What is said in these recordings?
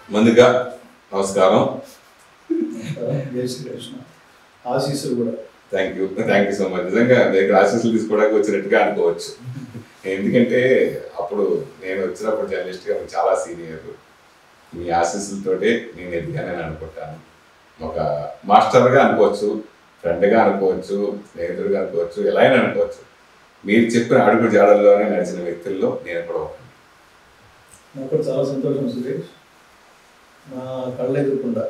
ముందుగా నమస్కారం జై శ్రీకృష్ణ ఆశీస్సులు కూడా thank you thank you so much నిజంగా దగ్గర ఆశీస్సులు తీసుకోవడానికి వచ్చినట్టుగా అనుకోవచ్చు ఎందుకంటే అప్పుడు నేను వచ్చినప్పుడు జర్నలిస్ట్గా మీరు చాలా సీనియర్ మీ ఆశీస్సులతోటే నేను ఎదిగానని అనుకుంటాను ఒక మాస్టర్గా అనుకోవచ్చు ఫ్రెండ్గా అనుకోవచ్చు స్నేహితుడిగా అనుకోవచ్చు ఎలా అయినా అనుకోవచ్చు మీరు చెప్పిన అడుగు జాడల్లోనే నడిచిన వ్యక్తుల్లో నేను కూడా ఒకడు. నాకు కూడా చాలా సంతోషం సురేష్ నా కళ్ళ ఎదురకుండా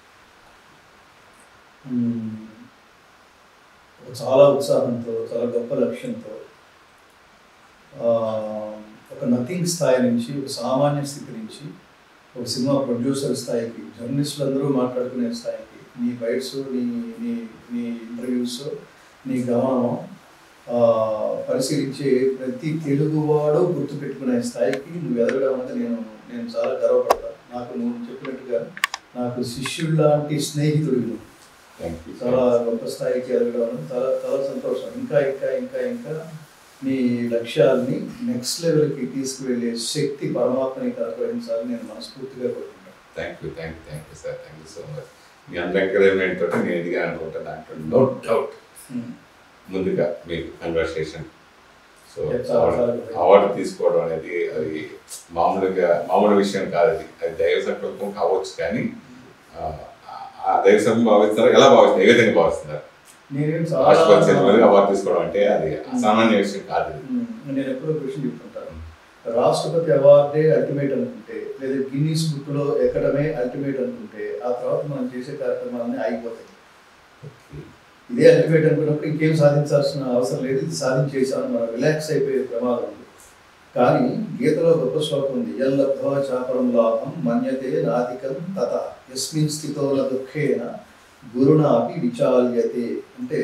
మ్మ్, ఒక చాలా ఉత్సాహంతో చాలా గొప్ప లక్ష్యంతో ఆ, ఒక నథింగ్ స్థాయి నుంచి ఒక సామాన్య స్థితి నుంచి ఒక సినిమా ప్రొడ్యూసర్ స్థాయికి జర్నలిస్టులు అందరూ మాట్లాడుకునే స్థాయికి నీ బైట్స్ నీ నీ నీ ఇంటర్వ్యూస్ నీ గమనం ఆ, పరిశీలించే ప్రతి తెలుగువాడు గుర్తుపెట్టుకునే స్థాయికి నువ్వు ఎదగడం అనేది నేను నేను చాలా గర్వపడతాను నాకు నువ్వు చెప్పినట్టుగా నాకు శిష్యుడు లాంటి స్నేహితుడు నువ్వు. థ్యాంక్ యూ చాలా గొప్ప స్థాయికి ఎదగడం అనేది చాలా చాలా సంతోషం ఇంకా ఇంకా ఇంకా ఇంకా నీ లక్ష్యాల్ని నెక్స్ట్ లెవెల్కి తీసుకువెళ్ళే శక్తి పరమాత్మని అనుగ్రహించాలని నేను మనస్ఫూర్తిగా కోరుకుంటాను thank you thank you thank you sir thank you so much మీ అందరి ఎంకరేజ్మెంట్ తోటి నేను ఎదిగాను అనుకుంటా దాంట్లో నో డౌట్ ముందుగా మీకు కన్వర్సేషన్ సో Yeah, చాలా, చాలా good. అవార్డు తీసుకోవడం అనేది అది మామూలుగా మామూలు విషయం కాదు అది అది దైవ సంకల్పం కావచ్చు కానీ ఆ, ఆ దైవ సంకల్పం భావిస్తారు ఎలా భావిస్తారు ఏ విధంగా భావిస్తున్నారు నేనేం రాష్ట్రపతి చేతుల చాలా మీదుగా అవార్డు తీసుకోవడం అంటే అది అసామాన్య విషయం కాదు ఇది. ఉమ్, నేను ఎప్పుడో క్వశ్చన్ చెప్తుంటాను రాష్ట్రపతి అవార్డే అల్టిమేట్ అనుకుంటే లేదా గిన్నీస్ బుక్ లో ఎక్కడమే అల్టిమేట్ అనుకుంటే ఆ తర్వాత మనం చేసే కార్యక్రమాలన్నీ ఆగిపోతాయి ఇదే అల్టిమేట్ అనుకున్నప్పుడు ఇంకేం సాధించాల్సిన అవసరం లేదు ఇది సాధించేసామని మనం రిలాక్స్ అయిపోయే ప్రమాదం ఉంది కానీ గీతలో గొప్ప శ్లోకం ఉంది ఎల్లభవ చాపరం లాభం మన్యతే నాధికం తత ఎస్మిన్ స్థితోల దుఃఖేన గురునాపి విచాల్యతే అంటే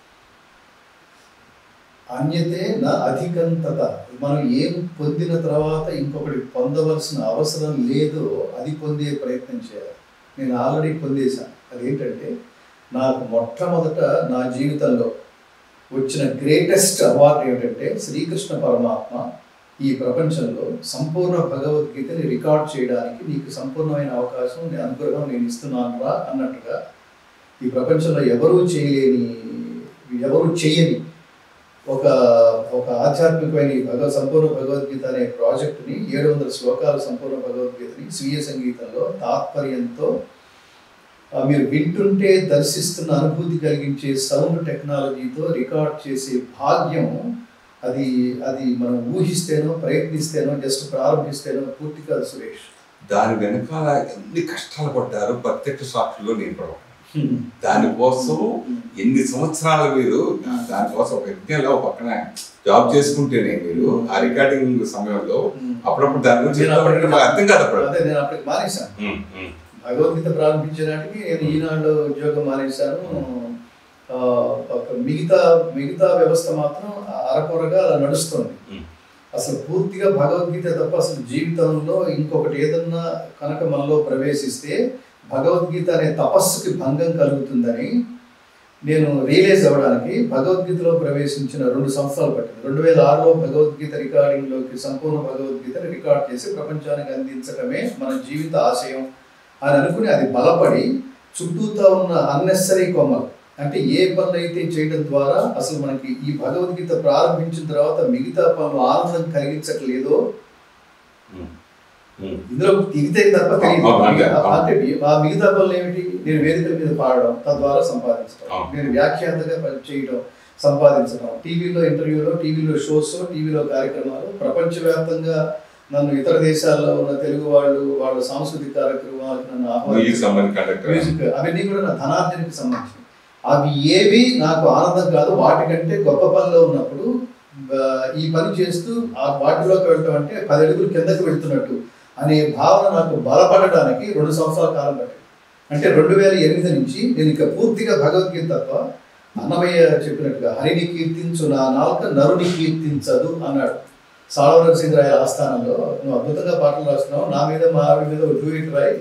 అన్యతే నా అధికం తత మనం ఏం పొందిన తర్వాత ఇంకొకటి పొందవలసిన అవసరం లేదో అది పొందే ప్రయత్నం చేయాలి నేను ఆల్రెడీ పొందేశాను అదేంటంటే నాకు మొట్టమొదట నా జీవితంలో వచ్చిన గ్రేటెస్ట్ అవార్డు ఏమిటంటే శ్రీకృష్ణ పరమాత్మ ఈ ప్రపంచంలో సంపూర్ణ భగవద్గీతని రికార్డ్ చేయడానికి నీకు సంపూర్ణమైన అవకాశం నేను అనుగ్రహం నేను ఇస్తున్నాను రా అన్నట్టుగా ఈ ప్రపంచంలో ఎవరూ చేయలేని ఎవరు చేయని ఒక ఒక ఆధ్యాత్మికమైన ఈ భగవ సంపూర్ణ భగవద్గీత అనే ప్రాజెక్టుని ఏడు వందల శ్లోకాల సంపూర్ణ భగవద్గీతని స్వీయ సంగీతంలో తాత్పర్యంతో ఆ, మీరు వింటుంటే దర్శిస్తున్న అనుభూతి కలిగించే సౌండ్ టెక్నాలజీతో రికార్డ్ చేసే భాగ్యం అది అది మనం ఊహిస్తేనో ప్రయత్నిస్తేనో జస్ట్ ప్రారంభిస్తేనో పూర్తి కాదు సురేష్ దాని వెనకాల ఎన్ని కష్టాలు పడ్డారు ప్రత్యక్ష సాక్షుల్లో నేను కూడా ఒకడు. దానికోసం ఎన్ని సంవత్సరాలు మీరు దానికోసం ఒక యజ్ఞంలో ఒక పక్కన జాబ్ చేసుకుంటేనే మీరు ఆ రికార్డింగ్ సమయంలో అప్పుడప్పుడు దాని గురించి నేను చెప్తా ఉంటే మాకు అర్థం కాదు అప్పుడు అదే నేను అప్పటికి మానేశాను ఉమ్, ఉమ్, భగవద్గీత ప్రారంభించే నాటికి నేను ఈనాడు ఉద్యోగం మానేశాను ఆ, ఒక మిగతా మిగతా వ్యవస్థ మాత్రం అరకొరగా అలా నడుస్తుంది ఉమ్. అసలు పూర్తిగా భగవద్గీత తప్ప అసలు జీవితంలో ఇంకొకటి ఏదన్నా కనుక మనలో ప్రవేశిస్తే భగవద్గీత అనే తపస్సుకి భంగం కలుగుతుందని నేను రియలైజ్ అవ్వడానికి భగవద్గీతలో ప్రవేశించిన రెండు సంవత్సరాలు పట్టింది రెండు వేల ఆరులో భగవద్గీత రికార్డింగ్లోకి సంపూర్ణ భగవద్గీతని రికార్డ్ చేసి ప్రపంచానికి అందించడమే మన జీవిత ఆశయం అని అనుకుని అది బలపడి చుట్టూతా ఉన్న అన్నెసరీ కొమ్మలు అంటే ఏ పనులు అయితే చేయడం ద్వారా అసలు మనకి ఈ భగవద్గీత ప్రారంభించిన తర్వాత మిగతా పనులు ఆనందం కలిగించట్లేదో ఉమ్, ఉమ్. ఇందులో దిగితే తప్ప తెలియదు అవును, అంతే. అంటే ఆ మిగతా పనులు ఏమిటి నేను వేదికల మీద పాడడం తద్వారా సంపాదించడం అవును. నేను వ్యాఖ్యాతగా పని చేయడం సంపాదించడం టీవీలో ఇంటర్వ్యూలో టీవీలో షోస్ టీవీలో కార్యక్రమాలు ప్రపంచవ్యాప్తంగా నన్ను ఇతర దేశాల్లో ఉన్న తెలుగు వాళ్ళు వాళ్ళ సాంస్కృతిక కార్యక్రమాలకు నన్ను మ్యూజిక్ ఆహ్వానించడం సంబంధించి కండక్టర్ మ్యూజిక్ అవన్నీ కూడా నా ధనార్జనకి సంబంధించినవి అవి ఏవి నాకు ఆనందం కాదు వాటికంటే గొప్ప పనిలో ఉన్నప్పుడు ఆ, ఈ పని చేస్తూ ఆ వాటిలోకి వెళ్ళటం అంటే పది అడుగులు కిందకి వెళ్తున్నట్టు అనే భావన నాకు బలపడడానికి రెండు సంవత్సరాల కాలం పట్టింది అంటే రెండు వేల ఎనిమిది నుంచి నేను ఇక పూర్తిగా భగవద్గీత తప్ప అన్నమయ్య చెప్పినట్టుగా హరిని కీర్తించు నా నాలుక నరుని కీర్తించదు అన్నాడు సాళవరం సింగరాయ ఆస్థానంలో నువ్వు అద్భుతంగా పాటలు రాస్తున్నావు నా మీద మా ఆవిడ మీద డూ ఇట్ రాయి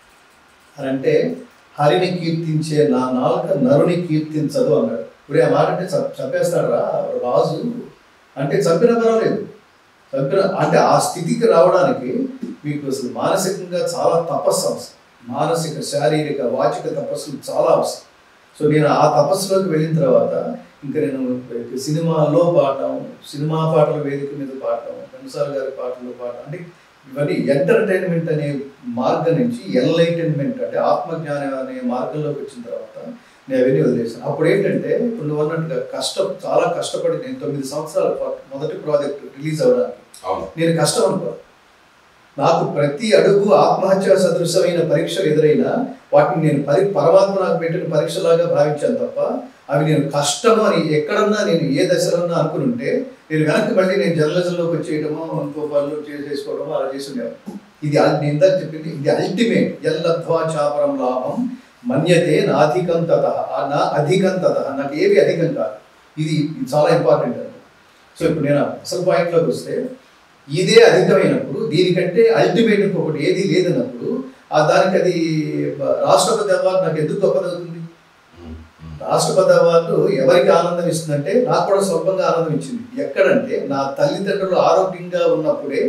అని అంటే హరిని కీర్తించే నా నాలుక నరుని కీర్తించదు అన్నాడు ఇప్పుడు ఆ మాట అంటే చంపేస్తాడు చంపేస్తాడరా రాజు అంటే చంపిన పర్వాలేదు చంపిన అంటే ఆ స్థితికి రావడానికి మీకు అసలు మానసికంగా చాలా తపస్సు అవసరం మానసిక శారీరక వాచిక తపస్సులు చాలా అవసరం సో నేను ఆ తపస్సులోకి వెళ్ళిన తర్వాత ఇంకా నేను సినిమాల్లో పాడటం సినిమా పాటల వేదిక మీద పాడటం ఘంటసాల గారి పాటలు పాడటం అంటే ఇవన్నీ ఎంటర్టైన్మెంట్ అనే మార్గం నుంచి ఎన్లైటైన్మెంట్ అంటే ఆత్మజ్ఞానం అనే మార్గంలోకి వచ్చిన తర్వాత నేను అవన్నీ వదిలేసాను అప్పుడు ఏంటంటే ఇప్పుడు నువ్వు అన్నట్టుగా కష్టం చాలా కష్టపడి నేను తొమ్మిది సంవత్సరాల పాటు మొదటి ప్రాజెక్ట్ రిలీజ్ అవ్వడానికి అవును నేను కష్టం అనుకో నాకు ప్రతి అడుగు ఆత్మహత్య సదృశమైన పరీక్షలు ఎదురైనా వాటిని నేను పరి పరమాత్మ నాకు పెట్టిన పరీక్షలాగా భావించాను తప్ప అవి నేను కష్టము అని ఎక్కడన్నా నేను ఏ దశలోన్నా అనుకుని ఉంటే నేను వెనక్కి మళ్ళీ నేను జర్నలిజంలోకి వచ్చేయడమో ఇంకో పనులు చేసేసుకోవడమో అలా చేసి ఉండేవాడిని ఇది అల్- నేను ఇందాక చెప్పింది ఇది అల్టిమేట్ ఎల్లధ్వా చాపరం లాభం మన్యతే నా అధికం తత నా అధికం తత నాకు ఏవి అధికం కాదు ఇది ఇది చాలా ఇంపార్టెంట్ అండి సో ఇప్పుడు నేను అసలు పాయింట్లోకి వస్తే ఇదే అధికమైనప్పుడు దీనికంటే అల్టిమేట్ ఇంకొకటి ఏది లేదన్నప్పుడు ఆ దానికి అది బ- రాష్ట్రపతి అవార్డు నాకు ఎందుకు గొప్పదవుతుంది ఉమ్, ఉమ్. రాష్ట్రపతి అవార్డు ఎవరికి ఆనందం ఇస్తుందంటే నాకు కూడా స్వల్పంగా ఆనందం ఇచ్చింది ఎక్కడంటే నా తల్లిదండ్రులు ఆరోగ్యంగా ఉన్నప్పుడే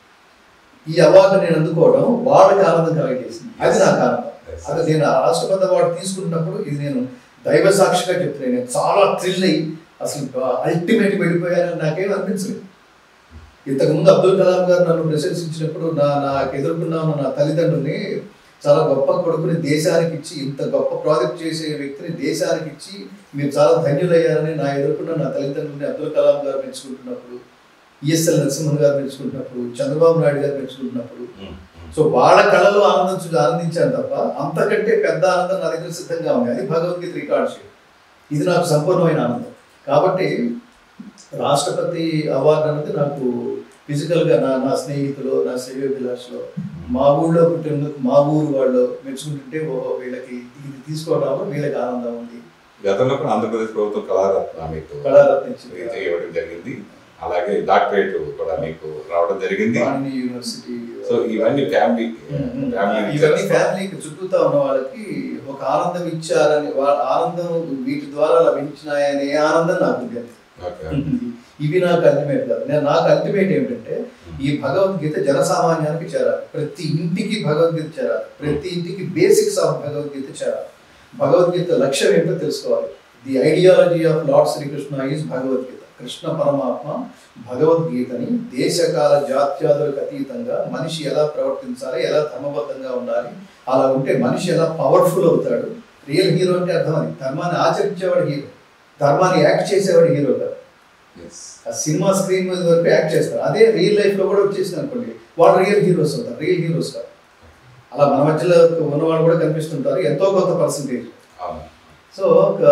ఈ అవార్డు నేను అందుకోవడం వాళ్ళకి ఆనందం కలిగేసింది అది నాకు ఆనందం Yes. అది నేను ఆ రాష్ట్రపతి అవార్డు తీసుకుంటున్నప్పుడు ఇది నేను దైవ సాక్షిగా చెప్తున్నాను నేను చాలా థ్రిల్ అయ్యి అసలు అల్టిమేట్ వెళ్ళిపోయానని నాకేం అనిపించలేదు ఇంతకుముందు అబ్దుల్ కలాం గారు నన్ను ప్రశంసించినప్పుడు నా నాకు ఎదుర్కొన్న నా తల్లిదండ్రుల్ని చాలా గొప్ప కొడుకుని దేశానికి ఇచ్చి ఇంత గొప్ప ప్రాజెక్ట్ చేసే వ్యక్తిని దేశానికి ఇచ్చి మీరు చాలా ధన్యులయ్యారని నా ఎదుర్కొన్న నా తల్లిదండ్రుల్ని అబ్దుల్ కలాం గారు మెచ్చుకుంటున్నప్పుడు ఈఎస్ఎల్ నరసింహన్ గారు మెచ్చుకుంటున్నప్పుడు చంద్రబాబు నాయుడు గారు మెచ్చుకుంటున్నప్పుడు ఉమ్, ఉమ్. సో వాళ్ళ కళలో ఆనందించు ఆనందించాను తప్ప అంతకంటే పెద్ద ఆనందం నా దగ్గర సిద్ధంగా ఉంది అది భగవద్గీత రికార్డ్ చేయడం ఇది నాకు సంపూర్ణమైన ఆనందం కాబట్టి రాష్ట్రపతి అవార్డు అన్నది నాకు ఫిజికల్గా నా నా స్నేహితులు నా శ్రేయోభిలాషలో మా ఊళ్ళో పుట్టినందుకు మా ఊరు వాళ్ళు మెచ్చుకుంటుంటే ఓహో వీళ్ళకి ఇది తీసుకోవడంలో వీళ్ళకి ఆనందం ఉంది గతంలో కూడా ఆంధ్రప్రదేశ్ ప్రభుత్వం కళారత్న మీకు కళారత్న ఇచ్చింది. ఇది ఇవ్వడం జరిగింది అలాగే డాక్టరేట్ కూడా మీకు రావడం జరిగింది వాణిజ్య యూనివర్సిటీ సో ఇవన్నీ ఫ్యామిలీ ఇవన్నీ ఫ్యామిలీకి చుట్టూతా ఉన్న వాళ్ళకి ఒక ఆనందం ఇచ్చారని వాళ్ళ ఆనందం వీటి ద్వారా లభించినాయనే ఆనందం నాకు ఉంది అంతే. ఇవి నాకు అల్టిమేట్ కాదు నేను నాకు అల్టిమేట్ ఏమిటంటే ఈ భగవద్గీత జనసామాన్యానికి చేరాలి ప్రతి ఇంటికి భగవద్గీత చేరాలి ప్రతి ఇంటికి బేసిక్స్ ఆఫ్ భగవద్గీత చేరాలి భగవద్గీత లక్ష్యం ఏంటో తెలుసుకోవాలి the ideology of lord Sri Krishna is Bhagavad Gita Krishna పరమాత్మ భగవద్గీతని దేశకాల జాత్యాదులకు అతీతంగా మనిషి ఎలా ప్రవర్తించాలి ఎలా ధర్మబద్ధంగా ఉండాలి అలా ఉంటే మనిషి ఎలా పవర్ఫుల్ అవుతాడు రియల్ హీరో అంటే అర్థం అది ధర్మాన్ని ఆచరించేవాడు హీరో ధర్మాన్ని యాక్ట్ చేసేవాడు హీరో కాదు ఆ సినిమా స్క్రీన్ మీద వరకు యాక్ట్ చేస్తారు అదే రియల్ లైఫ్ లో కూడా వచ్చేసింది అనుకోండి వాళ్ళు రియల్ హీరోస్ అవుతారు రియల్ హీరోస్ కాదు అలా మన మధ్యలో ఉన్నవాళ్ళు కూడా కనిపిస్తుంటారు ఎంతో కొంత పర్సంటేజ్ సో ఒక,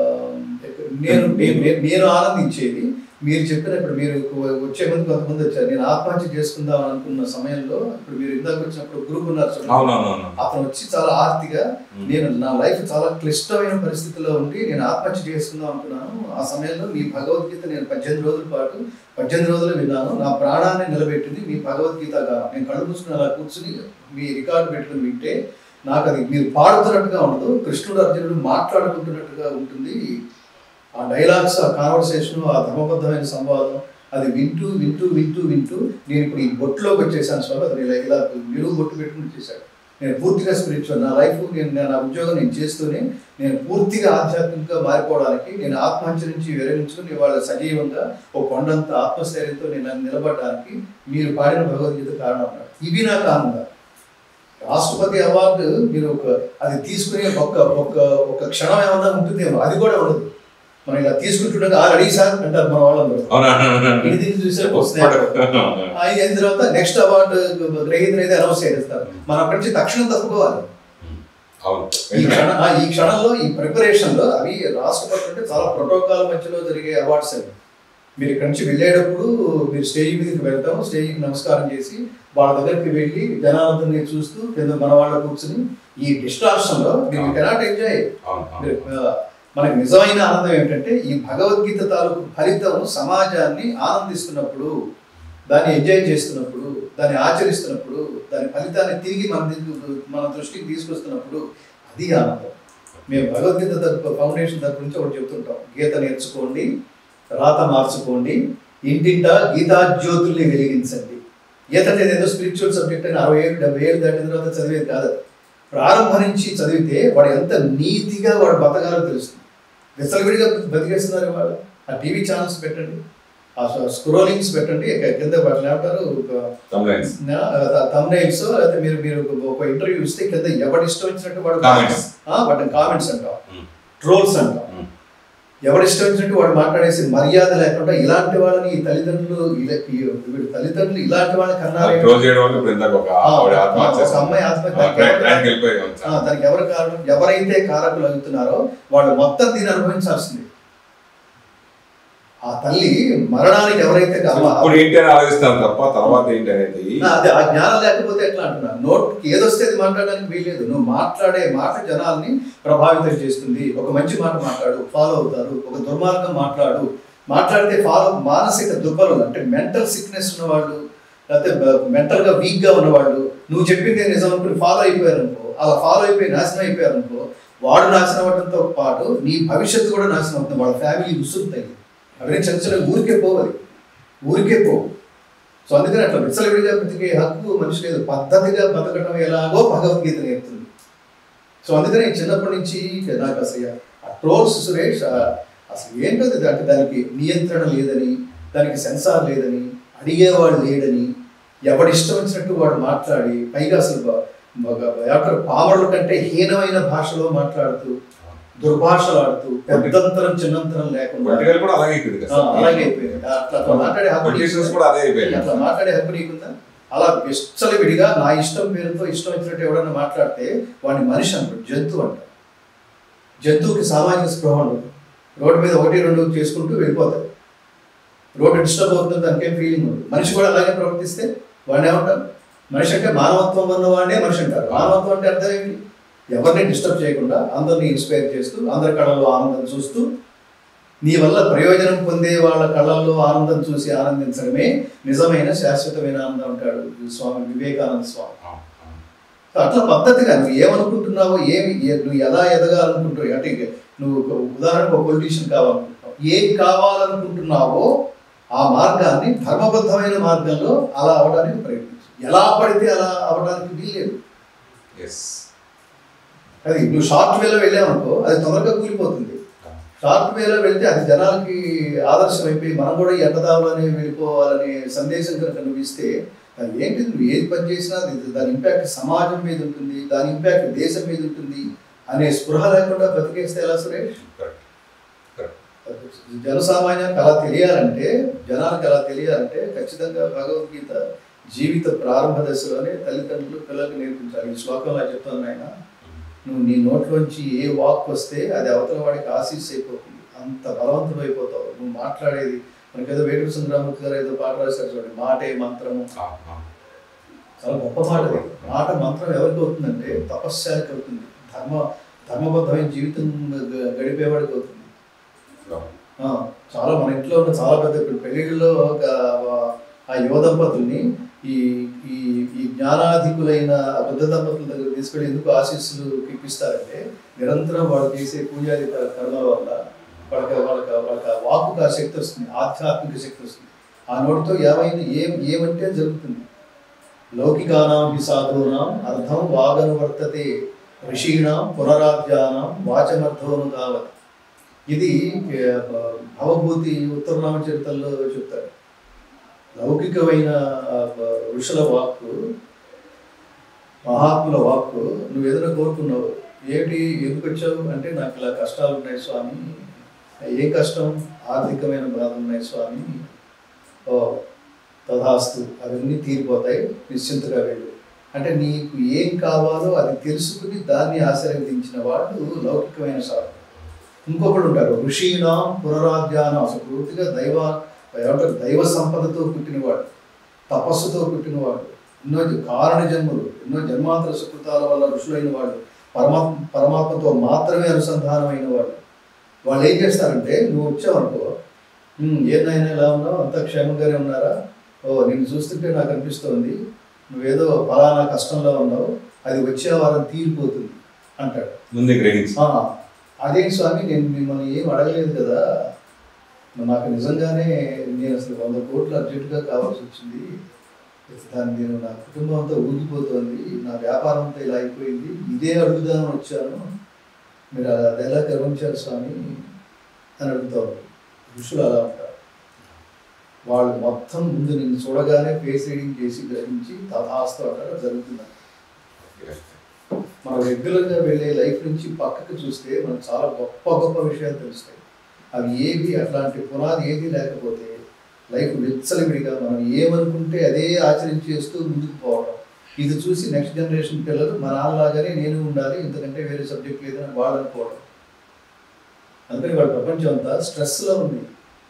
నేను నేను- నేను- నేను ఆనందించేది మీరు చెప్పినప్పుడు మీరు వచ్చే ముందు కొంతమంది వచ్చారు నేను ఆత్మహత్య చేసుకుందాం అని అనుకున్న సమయంలో ఇప్పుడు మీరు ఇందాక వచ్చినప్పుడు గ్రూప్ ఉన్నారు చూడండి. అవునవునవును అతను వచ్చి చాలా ఆర్తిగా నేను నా లైఫ్ చాలా క్లిష్టమైన పరిస్థితిలో ఉండి నేను ఆత్మహత్య చేసుకుందాం అనుకున్నాను ఆ సమయంలో మీ భగవద్గీత నేను పద్దెనిమిది రోజుల పాటు పద్దెనిమిది రోజులు విన్నాను నా ప్రాణాన్ని నిలబెట్టింది మీ భగవద్గీత గానం నేను కళ్ళు మూసుకుని అలా కూర్చుని మీ రికార్డు పెట్టుకుని వింటే నాకు అది మీరు పాడుతున్నట్టుగా ఉండదు కృష్ణుడు అర్జునుడు మాట్లాడుకుంటున్నట్టుగా ఉంటుంది ఆ డైలాగ్స్ ఆ కాన్వర్సేషన్ ఆ ధర్మబద్ధమైన సంవాదం అది వింటూ వింటూ వింటూ వింటూ నేను ఇప్పుడు ఈ బొట్టులోకి వచ్చేసాను స్వామి అతను ఇలా ఇలా నిలువు బొట్టు పెట్టుకుని చేశాడు నేను పూర్తిగా స్పిరిచువల్ నా లైఫ్ నేను నా ఉద్యోగం నేను చేస్తూనే నేను పూర్తిగా ఆధ్యాత్మికంగా మారిపోవడానికి నేను ఆత్మహత్య నుంచి విరమించుకుని వాళ్ళ సజీవంగా ఒక కొండంత ఆత్మస్థైర్యంతో నేను నిలబడడానికి మీరు పాడిన భగవద్గీత కారణం అన్నాడు ఇవి నాకు ఆనందం రాష్ట్రపతి అవార్డు మీరు ఒక అది తీసుకునే ఒక ఒక ఒక క్షణం ఏమన్నా ఉంటుందేమో అది కూడా ఉండదు మనం ఇలా తీసుకుంటుండగా ఆ రెడీ సార్ అంటారు మన వాళ్ళందరూ ఇది దీన్ని చూసే వస్తున్నాయి ఇది అయిన తర్వాత నెక్స్ట్ అవార్డు గ్రహీతలు అయితే అనౌన్స్ చేస్తారు మనం అక్కడి నుంచి తక్షణం తప్పుకోవాలి అవును ఈ క్షణ ఆ, ఈ క్షణంలో ఈ ప్రిపరేషన్ లో అవి రాష్ట్రపతి అంటే చాలా ప్రోటోకాల్ మధ్యలో జరిగే అవార్డ్స్ అవి మీరు ఇక్కడి నుంచి వెళ్ళేటప్పుడు మీరు స్టేజ్ మీదకి వెళ్తాం స్టేజ్కి నమస్కారం చేసి వాళ్ళ దగ్గరికి వెళ్ళి జనాలందరినీ చూస్తూ కింద మన వాళ్ళ కూర్చుని ఈ డిస్ట్రాక్షన్ లో మీరు కెనాట్ ఎంజాయ్ అవును మీరు, అవును ఆ, మనకి నిజమైన ఆనందం ఏమిటంటే ఈ భగవద్గీత తాలూకు ఫలితం సమాజాన్ని ఆనందిస్తున్నప్పుడు దాన్ని ఎంజాయ్ చేస్తున్నప్పుడు దాన్ని ఆచరిస్తున్నప్పుడు దాని ఫలితాన్ని తిరిగి మన దగ్గర- మన దృష్టికి తీసుకొస్తున్నప్పుడు అది ఆనందం మేము భగవద్గీత తరపు ఫౌండేషన్ తరపు నుంచి ఒకటి చెప్తుంటాం గీత నేర్చుకోండి రాత మార్చుకోండి ఇంటింటా గీతా జ్యోతుల్ని వెలిగించండి ఈత అనేది ఏదో స్పిరిచువల్ సబ్జెక్ట్ అని అరవై ఏళ్ళు డెబ్బై ఏళ్ళు దాటిన తర్వాత చదివేది కాదు ప్రారంభం నుంచి చదివితే వాడు ఎంత నీతిగా వాడు బతకాలో తెలుస్తుంది విచ్చలవిడిగా బతికేస్తున్నారు వాళ్ళు ఆ టీవీ ఛానల్స్ పెట్టండి ఆ స్క్రోలింగ్స్ పెట్టండి ఇక కింద వాటిని ఏమంటారు కంప్లైంట్స్ తమ్నైల్స్ లేకపోతే మీరు మీరు ఒక ఇంటర్వ్యూ ఇస్తే కింద ఎవడి ఇష్టం వచ్చినట్టు వాడు Comments. ఆ, వాటిని కామెంట్స్ అంటాం Hmm. ట్రోల్స్ అంటాం Hmm. ఎవరి ఇష్టం వచ్చినట్టు వాడు మాట్లాడేసి మర్యాద లేకుండా ఇలాంటి వాళ్ళని ఈ తల్లిదండ్రులు ఇలా- ఈ వీడి తల్లిదండ్రులు ఇలాంటి వాళ్ళని కన్నారు క్లోజ్ చేయడం వల్ల ఇప్పుడు ఇందాక ఒక ఆవిడ ఆత్మహత్య ఒక అమ్మాయి ఆత్మహత్య ఆ, ట్రైన్- ట్రైన్కి వెళ్ళిపోయి ఉంది ఆ, దానికి ఎవరు కారణం ఎవరైతే కారకులు అవుతున్నారో వాళ్ళు మొత్తం దీన్ని అనుభవించాల్సింది ఆ తల్లి మరణానికి ఎవరైతే సార్. అమ్మ- ఇప్పుడు ఏంటి అని ఆలోచిస్తాను తప్ప తర్వాత ఏంటి అనేది నా అదే ఆ జ్ఞానం లేకపోతే ఎట్లా అంటున్నా నోట్కి ఏదొస్తే అది మాట్లాడడానికి వీల్లేదు నువ్వు మాట్లాడే మాట జనాల్ని ప్రభావితం చేస్తుంది ఒక మంచి మాట మాట్లాడు ఫాలో అవుతారు ఒక దుర్మార్గం మాట్లాడు మాట్లాడితే ఫాలో మానసిక దుర్బలం అంటే మెంటల్ సిక్నెస్ ఉన్నవాళ్ళు లేకపోతే మెంటల్ గా వీక్ గా ఉన్నవాళ్ళు నువ్వు చెప్పింది నిజం అనుకుని ఫాలో అయిపోయారు అనుకో అలా ఫాలో అయిపోయి నాశనం అయిపోయారు అనుకో వాడు నాశనం అవ్వడంతో పాటు నీ భవిష్యత్తు కూడా నాశనం అవుతుంది వాళ్ళ ఫ్యామిలీ ఉసురుతాయి అవన్నీ చిన్న చిన్న ఊరికే పోవాలి ఊరికే పోవు సో అందుకని అట్లా విచ్చలవిడిగా బ్రతికే హక్కు మనిషి లేదు పద్ధతిగా బతకడం ఎలాగో భగవద్గీత నేర్పుతుంది సో అందుకని చిన్నప్పటి నుంచి నాకు అసలు ఆ ట్రోల్స్ సురేష్ ఆ అసలు ఏంటది దానికి దానికి నియంత్రణ లేదని దానికి సెన్సార్ లేదని అడిగేవాడు లేడని ఎవడి ఇష్టం వచ్చినట్టు వాడు మాట్లాడి పైగా అసలు బ- బ- ఏమంటారు పామరుల కంటే హీనమైన భాషలో మాట్లాడుతూ దుర్భాషలాడుతూ పెద్దంతరం చిన్నంతరం లేకుండా పొలిటికల్ కూడా అలాగే అయిపోయింది ఆ, కదా సార్. అలాగే అయిపోయింది అట్లా అట్లా మాట్లాడే హక్కు పొలిటీషియన్స్ నీకు- కూడా అదే అయిపోయింది అట్లా మాట్లాడే హక్కు నీకుందా అలా ఇష్టల విడిగా నా ఇష్టం పేరుతో ఇష్టం వచ్చినట్టు ఎవడన్నా మాట్లాడితే వాడిని మనిషి అంటారు జంతువు అంటారు జంతువుకి సామాజిక స్పృహ ఉండదు రోడ్డు మీద ఒకటి రెండు చేసుకుంటూ వెళ్ళిపోతాయి రోడ్డు డిస్టర్బ్ అవుతుంది దానికి ఏం ఫీలింగ్ ఉండదు మనిషి కూడా అలాగే ప్రవర్తిస్తే వాడిని ఏమంటారు మనిషి అంటే మానవత్వం ఉన్నవాడినే మనిషి అంటారు మానవత్వం అంటే అర్థం ఏంటి ఎవరిని డిస్టర్బ్ చేయకుండా అందరినీ ఇన్స్పైర్ చేస్తూ అందరి కళల్లో ఆనందం చూస్తూ నీ వల్ల ప్రయోజనం పొందే వాళ్ళ కళ్ళల్లో ఆనందం చూసి ఆనందించడమే నిజమైన శాశ్వతమైన ఆనందం అంటాడు ఈ స్వామి వివేకానంద స్వామి ఆ, ఆ. సో అట్లా పద్ధతిగా నువ్వు ఏమనుకుంటున్నావో ఏమి ఏ- నువ్వు ఎలా ఎదగాలనుకుంటావు అంటే ఇక నువ్వు ఒక ఉదాహరణకు ఒక పొలిటీషియన్ కావాలనుకుంటున్నావు ఏం కావాలనుకుంటున్నావో ఆ మార్గాన్ని ధర్మబద్ధమైన మార్గంలో అలా అవడానికి ప్రయత్నించు ఎలా పడితే అలా అవడానికి వీల్లేదు ఎస్ అది నువ్వు షార్ట్ వేలో వెళ్ళావనుకో అది తొందరగా కూలిపోతుంది షార్ట్ వేలో వెళ్తే అది జనాలకి ఆదర్శం అయిపోయి మనం కూడా ఈ ఎండదావులని వెళ్ళిపోవాలనే సందేశం కనుక నువ్వు ఇస్తే అది ఏంటి నువ్వు ఏది పని చేసినా అది- దాని ఇంపాక్ట్ సమాజం మీద ఉంటుంది దాని ఇంపాక్ట్ దేశం మీద ఉంటుంది అనే స్పృహ లేకుండా బ్రతికేస్తే ఎలా సురేష్ కరెక్ట్ కరెక్ట్ జనసామాన్యానికి అలా తెలియాలంటే జనాలకు అలా తెలియాలంటే ఖచ్చితంగా భగవద్గీత జీవిత ప్రారంభ దశలోనే తల్లిదండ్రులు పిల్లలకు నేర్పించాలి ఈ శ్లోకంలో చెప్తాను ఆయన నువ్వు నీ నోట్లోంచి ఏ వాక్ వస్తే అది అవతల వాడికి ఆశీస్ అయిపోతుంది అంత బలవంతుడు అయిపోతావు నువ్వు మాట్లాడేది మనకేదో వేటూరు సుందరామూర్తి గారు ఏదో పాట రాశారు చూడండి మాటే మంత్రము ఆ, ఆ. చాలా గొప్ప మాట అది. మాట మంత్రం ఎవరికి అవుతుందంటే తపస్శానికి అవుతుంది ధర్మ ధర్మబద్ధమైన జీవితం గ- గడిపేవాడికి అవుతుంది ఆ, చాలా మన ఇంట్లో ఉన్న చాలా పెద్ద ఇప్పుడు పెళ్ళిళ్ళలో ఒక ఆ యువ దంపతుల్ని ఈ ఈ ఈ జ్ఞానాధికులైన ఆ వృద్ధ దంపతుల దగ్గర తీసుకెళ్ళి ఎందుకు ఆశీస్సులు ఇప్పిస్తారంటే నిరంతరం వాళ్ళు చేసే పూజాది క- కర్మల వల్ల వాళ్ళకి వాళ్ళకి వాళ్ళకి ఆ వాక్కుకు ఆ శక్తి వస్తుంది ఆధ్యాత్మిక శక్తి వస్తుంది ఆ నోటితో ఏమైంది ఏం ఏమంటే జరుగుతుంది లౌకికానాం హి సాధూనాం అర్థం వాగనువర్తతే ఋషీణాం పునరాధ్యానం వాచమర్థోను తావత్ ఇది ఏ, బ- భవభూతి ఉత్తరనామ చరిత్రలో చెప్తారు లౌకికమైన ఆ, బ- ఋషుల వాక్కు మహాత్ముల వాక్కు నువ్వు ఏదైనా కోరుకున్నావు ఏమిటి ఎందుకు వచ్చావు అంటే నాకు ఇలా కష్టాలు ఉన్నాయి స్వామి ఏ కష్టం ఆర్థికమైన బాధలు ఉన్నాయి స్వామి ఓ తథాస్తు అవన్నీ తీరిపోతాయి నిశ్చింతగా వెళ్ళు అంటే నీకు ఏం కావాలో అది తెలుసుకుని దాన్ని ఆశీర్వదించిన వాళ్ళు లౌకికమైన సాధన ఇంకొకడు ఉంటారు ఋషీణాం పునరాధ్యానం అసలు పూర్తిగా దైవ ఏమంటారు దైవ సంపదతో పుట్టినవాడు తపస్సుతో పుట్టినవాడు ఎన్నో జ- కారణ జన్మలు ఎన్నో జన్మాంతర సుకృతాల వల్ల ఋషులైన వాళ్ళు పరమాత్మ పరమాత్మతో మాత్రమే అనుసంధానమైన వాళ్ళు వాళ్ళు ఏం చేస్తారంటే నువ్వు వచ్చావనుకో "ఉమ్, ఏనాయనా ఇలా ఉన్నావు అంతా క్షేమంగానే ఉన్నారా ఓ నిన్ను చూస్తుంటే నాకు అనిపిస్తోంది నువ్వేదో ఫలానా కష్టంలో ఉన్నావు అది వచ్చే వారం తీరిపోతుంది అంటాడు ముందే గ్రహించి "ఆ, అదేంటి స్వామి నేను మిమ్మల్ని ఏం అడగలేదు కదా నాకు నిజంగానే నేను అసలు వంద కోట్లు అర్జెంటుగా కావాల్సి వచ్చింది దాన్ని నేను నా కుటుంబం అంతా ఊగిపోతుంది నా వ్యాపారం అంతా ఇలా అయిపోయింది ఇదే అడుగుదామని వచ్చాను మీరు అది ఎలా గమనించారు స్వామి అని అడుగుతారు ఋషులు అలా ఉంటారు వాళ్ళు మొత్తం ముందు నిన్ను చూడగానే ఫేస్ రీడింగ్ చేసి గ్రహించి తథాస్తు అక్కడ జరుగుతుంది మనం రెగ్యులర్గా వెళ్ళే లైఫ్ నుంచి పక్కకు చూస్తే మనకు చాలా గొప్ప గొప్ప విషయాలు తెలుస్తాయి అవి ఏవి అట్లాంటి పునాది ఏది లేకపోతే లైఫ్ విచ్చలవిడిగా మనం ఏమనుకుంటే అదే ఆచరించేస్తూ ముందుకు పోవడం ఇది చూసి నెక్స్ట్ జనరేషన్ పిల్లలు మా నాన్నలాగానే నేను ఉండాలి ఇంతకంటే వేరే సబ్జెక్ట్ లేదని వాళ్ళు అనుకోవడం అందుకని వాళ్ళ ప్రపంచం అంతా స్ట్రెస్లో ఉంది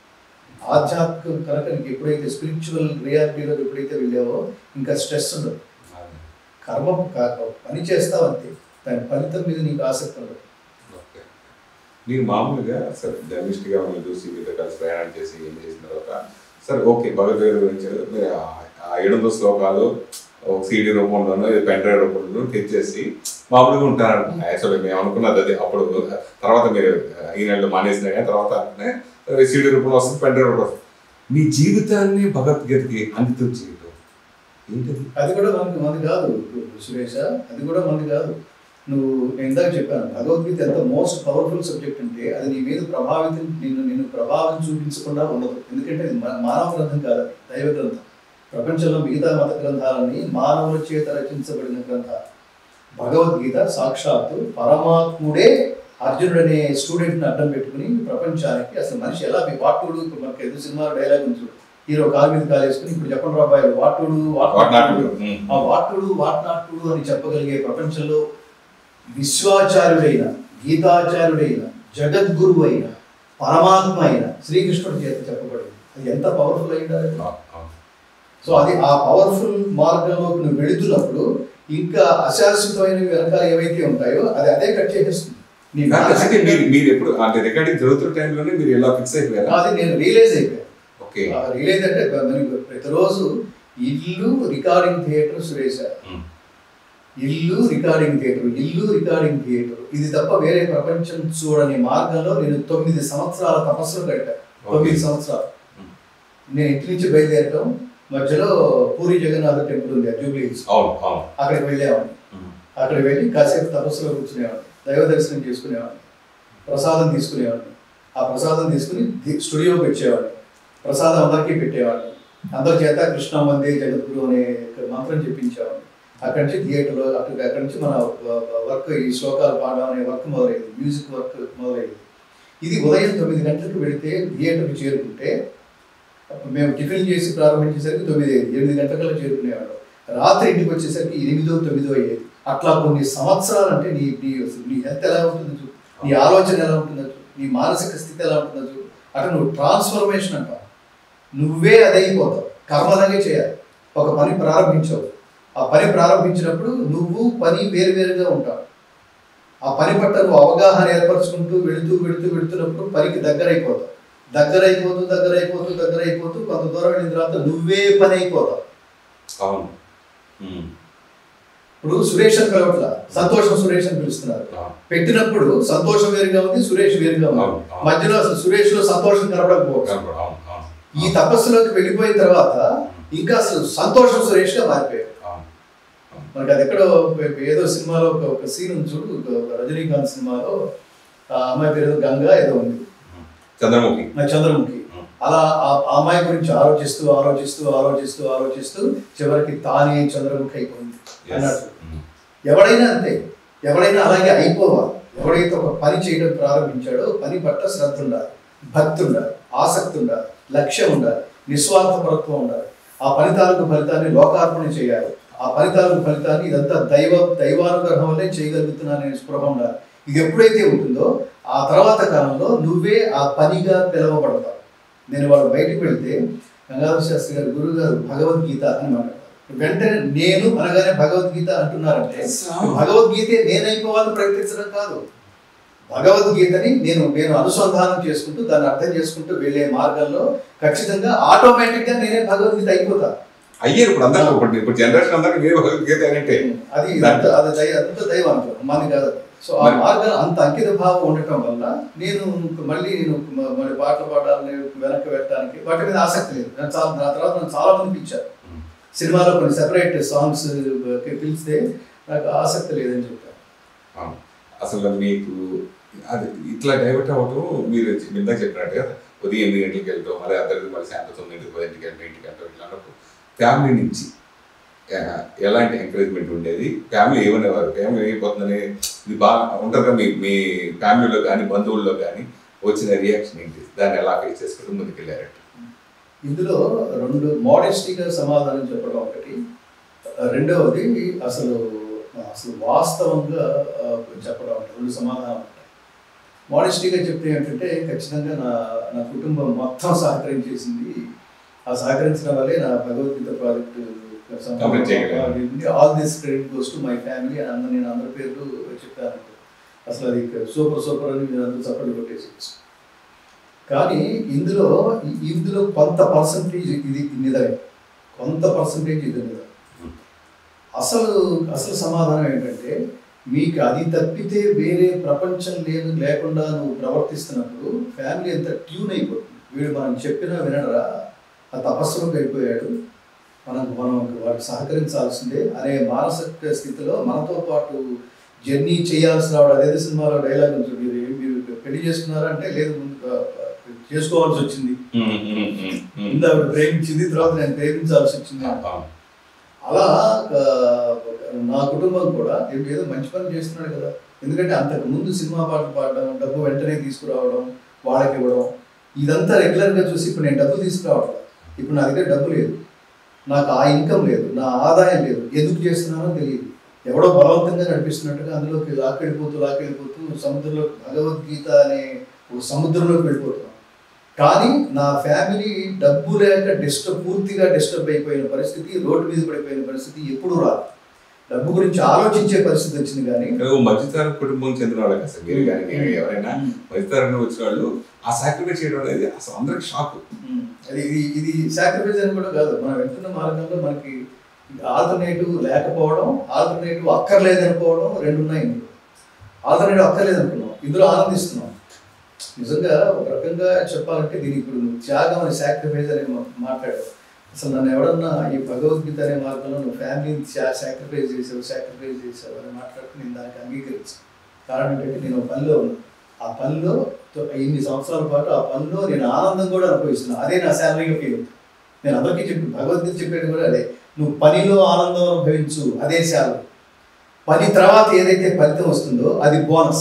ఆధ్యాత్మికం కనుక నీకు ఎప్పుడైతే స్పిరిచువల్ రియాలిటీలో ఎప్పుడైతే వెళ్ళావో ఇంకా స్ట్రెస్ ఉండదు కర్మ కాక పని చేస్తావు అంతే దాని ఫలితం మీద నీకు ఆసక్తి ఉండదు ఓకే. మీరు మామూలుగా సార్ జర్నలిస్ట్గా మీరు చూసి మీతో కలిసి ప్రయాణం చేసి ఏం చేసిన తర్వాత సార్ ఓకే భగవద్గీత గురించి మీరు ఆ- ఆ ఏడు వందల శ్లోకాలు ఒక సీడీ రూపంలోనో పెన్ డ్రైవ్ రూపంలోనో తెచ్చేసి మామూలుగా ఉంటారు యాక్చువల్లీ మేము అనుకున్నది అది అప్పుడు తర్వాత మీరు ఈ నెలలో మానేసిన కానీ తర్వాత సీడీ రూపంలో వస్తుంది పెన్ డ్రైవ్ రూపంలో వస్తుంది మీ జీవితాన్ని భగవద్గీతకి అంకితం చేయడం ఏంటది అది కూడా మనకి మనది కాదు సురేష అది కూడా మనది కాదు నువ్వు నేను ఇందాక చెప్పాను భగవద్గీత ఎంత మోస్ట్ పవర్ఫుల్ సబ్జెక్ట్ అంటే అది నీ మీద ప్రభావితం నిన్ను నిన్ను ప్రభావం చూపించకుండా ఉండదు ఎందుకంటే అది మా- మానవ గ్రంథం కాదు అది దైవ గ్రంథం ప్రపంచంలో మిగతా మత గ్రంథాలన్నీ మానవుల చేత రచించబడిన గ్రంథాలు భగవద్గీత సాక్షాత్తు పరమాత్ముడే అర్జునుడు అనే స్టూడెంట్ని అడ్డం పెట్టుకుని ప్రపంచానికి అసలు మనిషి ఎలా వాటుడు ఇప్పుడు మనకి ఎదురు సినిమా డైలాగ్ ఉంది చూడు హీరో కాలు మీద కాలు వేసుకుని ఇప్పుడు చెప్పండి రాబాయలు వాటుడు వాట్ నాట్ వాటుడు ఆ వాటుడు వాట్నాటుడు అని చెప్పగలిగే ప్రపంచంలో విశ్వాచార్యుడైన గీతాచార్యుడైన జగద్గురువు అయిన పరమాత్మ అయిన శ్రీకృష్ణుడి చేత చెప్పబడింది అది ఎంత పవర్ఫుల్ అయిండాలి సో అది ఆ పవర్ఫుల్ మార్గంలోకి నువ్వు వెళుతున్నప్పుడు ఇంకా అశాశ్వతమైనవి వెనకాల ఏవైతే ఉంటాయో అది అదే కట్ చేసేస్తుంది నీ అంటే మానసిక- మీరు మీరు ఎప్పుడు అంటే రికార్డింగ్ జరుగుతున్న టైంలోనే మీరు ఎలా ఫిక్స్ అయిపోయారా అది నేను రియలైజ్ అయిపోయాను ఓకే రియలైజ్ అంటే మనకి ప్రతిరోజు ఇల్లు రికార్డింగ్ థియేటర్ సురేష్ ఉమ్. ఇల్లు రికార్డింగ్ థియేటర్ ఇల్లు రికార్డింగ్ థియేటర్ ఇది తప్ప వేరే ప్రపంచం చూడని మార్గంలో నేను తొమ్మిది సంవత్సరాల తపస్సులు గడిపాను తొమ్మిది సంవత్సరాలు ఉమ్. నేను ఇంటి నుంచి బయలుదేరటం మధ్యలో పూరి జగన్నాథ టెంపుల్ ఉంది జూబ్లీ హిల్స్ అవును అవును అక్కడికి వెళ్ళేవాడిని ఉమ్. అక్కడికి వెళ్ళి కాసేపు తపస్సులో కూర్చునేవాడిని దైవ దర్శనం చేసుకునేవాడిని ప్రసాదం తీసుకునేవాడిని ఆ ప్రసాదం తీసుకుని ది- స్టూడియోకి వచ్చేవాడిని ప్రసాదం అందరికీ పెట్టేవాడిని అందరి చేత కృష్ణ వందే జగద్గురు అనే మంత్రం చెప్పించేవాడిని అక్కడి నుంచి థియేటర్లో అక్కడికి అక్కడి నుంచి మన వర్క్ ఈ శ్లోకాలు పాడడం అనే వర్క్ మొదలైంది మ్యూజిక్ వర్క్ మొదలైంది ఇది ఉదయం తొమ్మిది గంటలకు వెళితే థియేటర్కి చేరుకుంటే అప్పుడు మేము టిఫిన్ చేసి ప్రారంభించేసరికి తొమ్మిది అయ్యేది ఎనిమిది గంటలకు చేరుకునేవాడు రాత్రి ఇంటికి వచ్చేసరికి ఎనిమిదో తొమ్మిదో అయ్యేది అట్లా కొన్ని సంవత్సరాలు అంటే నీ నీ నీ హెల్త్ ఎలా ఉంటుందో చూడు నీ ఆలోచన ఎలా ఉంటుందో చూడు నీ మానసిక స్థితి ఎలా ఉంటుందో చూడు అక్కడ నువ్వు ట్రాన్స్ఫర్మేషన్ అంటావు నువ్వే అదైపోతావు కర్మలాగే చేయాలి ఒక పని ప్రారంభించావు ఆ పని ప్రారంభించినప్పుడు నువ్వు పని వేరువేరుగా ఉంటావు ఆ పని పట్ల నువ్వు అవగాహన ఏర్పరచుకుంటూ వెళుతూ వెళుతూ వెళుతున్నప్పుడు పనికి దగ్గర అయిపోతావు దగ్గర అయిపోతూ దగ్గర అయిపోతూ దగ్గర అయిపోతూ కొంత దూరం వెళ్ళిన తర్వాత నువ్వే పని అయిపోతావు అవును ఉమ్. ఇప్పుడు సురేష్ అని పిలవట్ల సంతోషం సురేష్ అని పిలుస్తున్నారు అవును పెట్టినప్పుడు సంతోషం వేరుగా ఉంది సురేష్ వేరుగా ఉంది అవును, అవును. మధ్యలో అసలు సురేష్ లో సంతోషం కనబడకపోవచ్చు అవును, అవును, అవును. ఈ తపస్సులోకి వెళ్ళిపోయిన తర్వాత ఇంకా అసలు సంతోషం సురేష్ గా మారిపోయాడు అవును. మనకి అది ఎక్కడో ఏదో సినిమాలో ఒక ఒక సీన్ ఉంది చూడు ఒక రజనీకాంత్ సినిమాలో ఆ అమ్మాయి పేరు ఏదో గంగా ఏదో ఉంది ఉమ్. చంద్రముఖి నా చంద్రముఖి ఉమ్. అలా ఆ ఆ అమ్మాయి గురించి ఆలోచిస్తూ ఆలోచిస్తూ ఆలోచిస్తూ ఆలోచిస్తూ చివరికి తానే చంద్రముఖి అయిపోయింది Yes. అన్నట్టు ఉమ్. ఎవడైనా అంతే ఎవడైనా అలాగే అయిపోవాలి ఎవడైతే ఒక పని చేయడం ప్రారంభించాడో పని పట్ల శ్రద్ధ ఉండాలి భక్తి ఉండాలి ఆసక్తి ఉండాలి లక్ష్యం ఉండాలి నిస్వార్థపరత్వం ఉండాలి ఆ పని తాలూకు ఫలితాన్ని లోకార్పణ చేయాలి ఆ పని తాలూకు ఫలితాన్ని ఇదంతా దైవ దైవానుగ్రహం వల్లే చేయగలుగుతున్నాననే స్పృహ ఉండాలి ఇది ఎప్పుడైతే ఉంటుందో ఆ తర్వాత కాలంలో నువ్వే ఆ పనిగా పిలవబడతావు నేను వాళ్ళు బయటికి వెళ్తే గంగాధర శాస్త్రి గారు గురువు గారు భగవద్గీత అని మాట్లాడతారు వెంటనే నేను అనగానే భగవద్గీత అంటున్నారంటే భగవద్గీతే నేనైపోవాలని ప్రయత్నించడం కాదు భగవద్గీతని నేను నేను అనుసంధానం చేసుకుంటూ దాన్ని అర్థం చేసుకుంటూ వెళ్ళే మార్గంలో ఖచ్చితంగా ఆటోమేటిక్ గా నేనే భగవద్గీత అయిపోతా అయ్యారు ఇప్పుడు అందరూ ఇప్పుడు ఇప్పుడు జనరేషన్ అందరికి మీరు భగవద్గీత అంటే అది ఇదంతా అది దైవ అదంతా దైవం అనుకో మనది కాదు అది. సో ఆ మరి- మార్గం అంత అంకిత భావం ఉండటం వల్ల నేను మళ్ళీ నేను మ- మరి పాటలు పాడాలని వెనక్కి పెట్టడానికి వాటి మీద ఆసక్తి లేదు నేను చాలా నా తర్వాత నన్ను చాలా మంది పిలిచారు సినిమాలో కొన్ని సెపరేట్ సాంగ్స్ పిలిస్తే నాకు ఆసక్తి లేదని చెప్పాను అవును. అసలు మీకు అది ఇట్లా డైవర్ట్ అవ్వటం మీరు ఇందాక చెప్పినట్టుగా ఉదయం ఎనిమిది గంటలకు వెళ్తాం మళ్ళీ అద్దరికి మళ్ళీ సాయంత్రం తొమ్మిదింటికి పదింటికి వెళ్తాం ఇంటికి వెళ్తాం ఇట్లా అన్నప్పుడు ఫ్యామిలీ నుంచి ఆ, ఎలాంటి ఎంకరేజ్మెంట్ ఉండేది ఫ్యామిలీ ఏమనేవారు ఫ్యామిలీ ఏమైపోతుందని ఇది బాగా ఉంటుంది కదా మీ మీ ఫ్యామిలీలో కానీ బంధువుల్లో కానీ వచ్చిన రియాక్షన్ ఏంటి దాన్ని ఎలా ఫేస్ చేసుకుంటూ ముందుకెళ్ళారంట ఇందులో రెండు మోడెస్టీగా సమాధానం చెప్పడం ఒకటి రెండవది అసలు అసలు వాస్తవంగా ఆ, చెప్పడం ఒకటి రెండు సమాధానాలు ఉంటాయి మోడెస్టీగా చెప్తే ఏంటంటే ఖచ్చితంగా నా నా కుటుంబం మొత్తం సహకరించేసింది ఆ సహకరించడం వల్లే నా భగవద్గీత ప్రాజెక్టు Complete చేయగలిగాను. All this credit goes to my family అందరు నేను అందరి పేర్లు చెప్పాను అసలు అది సూపర్ సూపర్ అని మీరు అందరూ చప్పట్లు కొట్టేసి కానీ ఇందులో ఇందులో కొంత పర్సంటేజ్ ఇది నిజమే కొంత పర్సంటేజ్ ఇది నిజం అసలు అసలు సమాధానం ఏంటంటే మీకు అది తప్పితే వేరే ప్రపంచం లేదు లేకుండా నువ్వు ప్రవర్తిస్తున్నప్పుడు ఫ్యామిలీ ఎంత ట్యూన్ అయిపోతుంది వీడు మనం చెప్పినా వినడరా ఆ తపస్సులోకి అయిపోయాడు మనం మనం వాడికి సహకరించాల్సిందే అనే మానసిక స్థితిలో మనతో పాటు జర్నీ చేయాల్సిన వాడు అదే సినిమాలో డైలాగ్ ఉంటుంది మీరు మీరు పెళ్లి చేసుకున్నారా అంటే లేదు ముందు ఆ, చేసుకోవాల్సి వచ్చింది ముందు ఆవిడ ప్రేమించింది తర్వాత నేను ప్రేమించాల్సి వచ్చింది అలా ఆ, నా కుటుంబం కూడా ఏం- ఏదో మంచి పని చేస్తున్నాడు కదా ఎందుకంటే అంతకు ముందు సినిమా పాటలు పాడడం డబ్బు వెంటనే తీసుకురావడం వాళ్ళకి ఇవ్వడం ఇదంతా రెగ్యులర్గా చూసి ఇప్పుడు నేను డబ్బు తీసుకురావట్లేదు ఇప్పుడు నా దగ్గర డబ్బు లేదు నాకు ఆ ఇన్కమ్ లేదు నా ఆదాయం లేదు ఎందుకు చేస్తున్నానో తెలియదు ఎవడో బలవంతంగా నడిపిస్తున్నట్టుగా అందులోకి లాక్కెళ్ళిపోతూ లాక్కెళ్ళిపోతూ సముద్రంలో భగవద్గీత అనే ఒక సముద్రంలోకి వెళ్ళిపోతున్నాం కానీ నా ఫ్యామిలీ డబ్బు లేక డిస్టర్బ్ పూర్తిగా డిస్టర్బ్ అయిపోయిన పరిస్థితి రోడ్డు మీద పడిపోయిన పరిస్థితి ఎప్పుడు రాదు డబ్బు గురించి ఆలోచించే పరిస్థితి వచ్చింది కానీ మధ్యతర కుటుంబం చెందిన వాళ్ళకి అసలు మీరు కానీ నేను ఎవరైనా మధ్యతరంగా వచ్చిన వాళ్ళు ఆ సాక్రిఫైస్ చేయడం అనేది అసలు అందరికి షాక్ ఉమ్, అది ఇది ఇది సాక్రిఫైస్ అని కూడా కాదు మనం వెళ్తున్న మార్గంలో మనకి ఆల్టర్నేటివ్ లేకపోవడం ఆల్టర్నేటివ్ అక్కర్లేదనుకోవడం రెండు ఉన్నాయి ఇందులో ఆల్టర్నేటివ్ అక్కర్లేదనుకున్నాం ఇందులో ఆనందిస్తున్నాం నిజంగా ఒక రకంగా చెప్పాలంటే దీనికి ఇప్పుడు నువ్వు త్యాగం అని సాక్రిఫైస్ అని మా- మాట్లాడావు అసలు నన్ను ఎవడన్నా ఈ భగవద్గీత అనే మార్గంలో నువ్వు ఫ్యామిలీని సాక్రిఫైస్ చేసావు సాక్రిఫైస్ చేసావు అని మాట్లాడుతూ నేను దానికి అంగీకరించాను కారణం ఏంటంటే నేను ఒక పనిలో ఉన్నాను ఆ పనిలో తో- ఇన్ని సంవత్సరాల పాటు ఆ పనిలో నేను ఆనందం కూడా అనుభవిస్తున్నాను అదే నా శాలరీగా ఫీల్ అవుతుంది నేను అందరికీ చెప్పి భగవద్గీత చెప్పేది కూడా అదే నువ్వు పనిలో ఆనందం అనుభవించు అదే శాలరీ పని తర్వాత ఏదైతే ఫలితం వస్తుందో అది బోనస్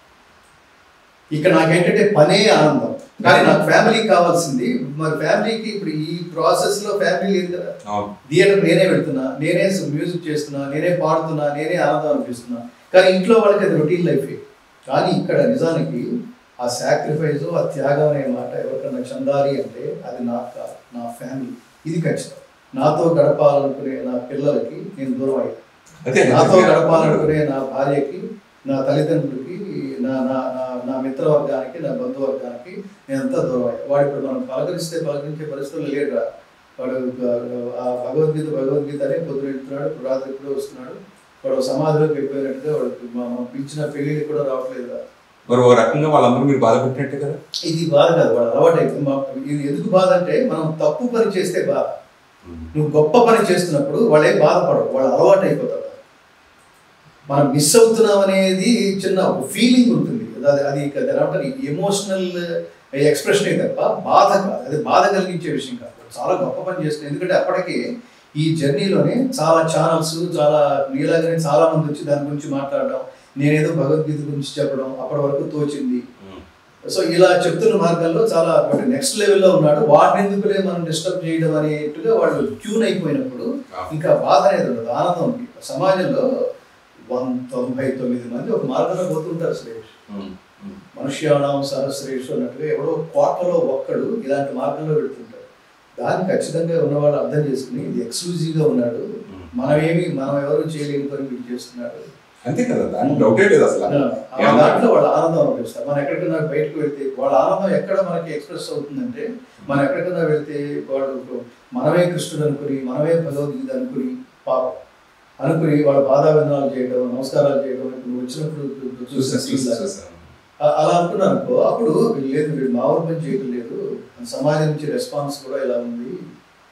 ఇక్కడ నాకేంటంటే పనే ఆనందం కానీ నాకు ఫ్యామిలీ కావాల్సింది మరి ఫ్యామిలీకి ఇప్పుడు ఈ ప్రాసెస్ లో ఫ్యామిలీ లేదు కదా అవును థియేటర్ నేనే వెళ్తున్నా నేనే మ్యూజిక్ చేస్తున్నా నేనే పాడుతున్నా నేనే ఆనందం అనిపిస్తున్నా కానీ ఇంట్లో వాళ్ళకి అది రొటీన్ లైఫ్ కానీ ఇక్కడ నిజానికి ఆ సాక్రిఫైస్ ఆ త్యాగం అనే మాట ఎవరికన్నా చెందాలి అంటే అది నాకు కాదు నా ఫ్యామిలీ ఇది ఖచ్చితం నాతో గడపాలనుకునే నా పిల్లలకి నేను దూరం అయ్యాను అదే నాతో గడపాలనుకునే నా భార్యకి నా తల్లిదండ్రులకి నా నా నా నా మిత్రవర్గానికి నా బంధువర్గానికి నేనంతా దూరం అయ్యా వాడు ఇప్పుడు మనం పలకరిస్తే పలకరించే పరిస్థితులు లేడురా వాడు ఆ భగవద్గీత భగవద్గీత అనే పొద్దున వెళ్తున్నాడు ఇప్పుడు రాత్రి ఎప్పుడో వస్తున్నాడు వాడు సమాధిలోకి వెళ్ళిపోయినట్టుగా వాడు మనం పిలిచిన పెళ్ళిళ్ళు కూడా రావట్లేదురా మరి ఓ రకంగా వాళ్ళందరూ మీరు బాధపెట్టినట్టే కదా ఇది బాధ కాదు వాడు అలవాటు అయిపోయింది మా- ఇది ఎందుకు బాధ అంటే మనం తప్పు పని చేస్తే బాధ నువ్వు గొప్ప పని చేస్తున్నప్పుడు వాళ్ళే బాధపడరు వాళ్ళు అలవాటు అయిపోతారు మనం మిస్ అవుతున్నాం అనేది చిన్న ఫీలింగ్ ఉంటుంది అది అది ఏమంటారు ఎమోషనల్ ఎక్స్ప్రెషన్ తప్ప బాధ కాదు అది బాధ కలిగించే విషయం కాదు వాడు చాలా గొప్ప పని చేస్తుంది ఎందుకంటే అప్పటికి ఈ జర్నీలోనే చాలా ఛానల్స్ చాలా నీలాగానే చాలా మంది వచ్చి దాని గురించి మాట్లాడడం నేనేదో భగవద్గీత గురించి చెప్పడం అప్పటి వరకు తోచింది సో ఇలా చెప్తున్న మార్గంలో చాలా నెక్స్ట్ లెవెల్లో ఉన్నాడు వాడిని ఎందుకులే మనం డిస్టర్బ్ చేయడం అనేట్టుగా వాళ్ళు ట్యూన్ అయిపోయినప్పుడు ఇంకా బాధ అనేది ఉండదు ఆనందం ఉంది సమాజంలో వన్ తొంభై తొమ్మిది మంది ఒక మార్గంలో పోతుంటారు శ్రేష్ మనుష్యాణం సహస్రేషు అన్నట్టుగా ఎవడో కోటలో ఒక్కడు ఇలాంటి మార్గంలో వెళ్తుంటాడు దాన్ని ఖచ్చితంగా ఉన్నవాళ్ళు అర్థం చేసుకుని ఇది ఎక్స్క్లూజివ్గా ఉన్నాడు మనమేమి మనం ఎవరు చేయలేని పని వీడు చేస్తున్నాడు అంతే కదా దానికి డౌటే లేదు అసలు ఆ దాంట్లో వాళ్ళ ఆనందం అనిపిస్తారు మనం ఎక్కడికైనా బయటకు వెళ్తే వాళ్ళ ఆనందం ఎక్కడ మనకి ఎక్స్ప్రెస్ అవుతుందంటే మనం ఎక్కడికైనా వెళ్తే వాళ్ళు మనమే కృష్ణుడు అనుకుని మనమే భగవద్గీత అనుకుని పాపం అనుకుని వాళ్ళ బాధావిందనాలు చేయడం నమస్కారాలు చేయడం ఇప్పుడు వచ్చినప్పుడు చూసిన scene లాగా. అ- అలా అనుకున్నాను అనుకో అప్పుడు వీళ్ళు లేదు వీళ్ళు మా ఊరు పని చేయడం లేదు సమాజం నుంచి రెస్పాన్స్ కూడా ఇలా ఉంది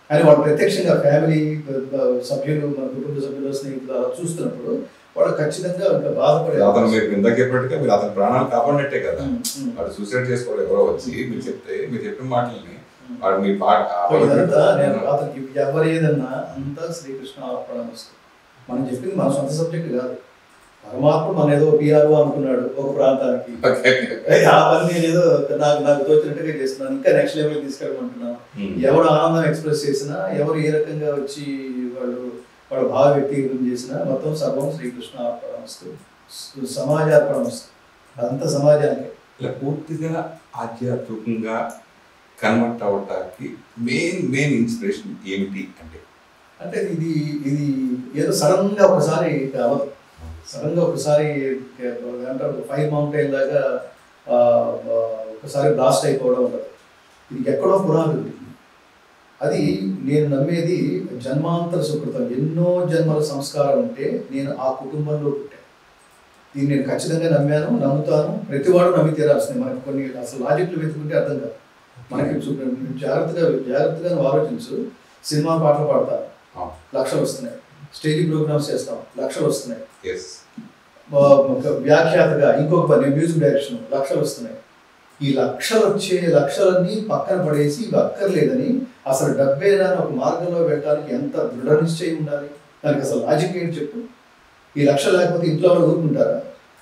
కానీ వాళ్ళు ప్రత్యక్షంగా ఫ్యామిలీ సభ్యులు మన కుటుంబ సభ్యులు స్నేహితులు అలా చూస్తున్నప్పుడు వాళ్ళు ఖచ్చితంగా ఇంకా బాధపడే అతను మీరు ఇందాక చెప్పినట్టుగా మీరు అతని ప్రాణాలు కాపాడినట్టే కదా ఉమ్, ఉమ్. వాడు సూసైడ్ చేసుకోవడం ఎవరో వచ్చి మీరు చెప్తే మీరు చెప్పిన మాటల్ని వాడు మీ పాట సో ఇదంతా నేను అతనికి ఎవరు ఏదన్నా అంతా శ్రీకృష్ణ అర్పణమస్తు మనం చెప్పింది మన సొంత సబ్జెక్ట్ కాదు పరమాత్మ మన ఏదో పిఆర్ఓ అనుకున్నాడు ఒక ప్రాంతానికి ఏ, ఆ పని నేను ఏదో నాకు నాకు తోచినట్టుగా చేస్తున్నాను ఇంకా నెక్స్ట్ లెవెల్ తీసుకెళ్ళమంటున్నాను ఎవరు ఆనందం ఎక్స్ప్రెస్ చేసినా ఎవరు ఏ రకంగా వచ్చి వాళ్ళు వాళ్ళ భావ వ్యక్తీకరణ చేసినా మొత్తం సర్వం శ్రీకృష్ణ అర్పణమస్తు సమాజార్పణమస్తు అదంతా సమాజానికి ఇలా పూర్తిగా ఆధ్యాత్మికంగా కన్వర్ట్ అవటానికి మెయిన్ మెయిన్ ఇన్స్పిరేషన్ ఏమిటి అంటే అంటే ఇది ఇది ఏదో సడన్ గా ఒకసారి అవ్వదు సడన్ గా ఒకసారి అంటారు ఫైర్ మౌంటైన్ లాగా ఆ, ఆ, ఒకసారి బ్లాస్ట్ అయిపోవడం ఉండదు ఇది ఎక్కడో పునాది ఉంటుంది అది నేను నమ్మేది జన్మాంతర సుకృతం ఎన్నో జన్మల సంస్కారం ఉంటే నేను ఆ కుటుంబంలో పుట్టాను దీన్ని నేను ఖచ్చితంగా నమ్మాను నమ్ముతాను ప్రతివాడు నమ్మి తీరాల్సింది మనకి కొన్ని అసలు లాజిక్లు వెతుకుంటే అర్థం కాదు మనకి చూ- జాగ్రత్తగా జాగ్రత్తగా నువ్వు ఆలోచించు సినిమా పాటలు పాడతాను లక్షలు వస్తున్నాయి స్టేజ్ ప్రోగ్రామ్స్ చేస్తాం లక్షలు వస్తున్నాయి ఎస్ ఆ, ఒక వ్యాఖ్యాతగా ఇంకొక పని మ్యూజిక్ డైరెక్షన్ లక్షలు వస్తున్నాయి ఈ లక్షలు వచ్చే లక్షలన్నీ పక్కన పడేసి ఇవి అక్కర్లేదని అసలు డబ్బే రాని ఒక మార్గంలో వెళ్ళడానికి ఎంత దృఢ నిశ్చయం ఉండాలి దానికి అసలు లాజిక్ ఏంటి చెప్పు ఈ లక్షలు లేకపోతే ఇంట్లో వాళ్ళు ఊరుకుంటారా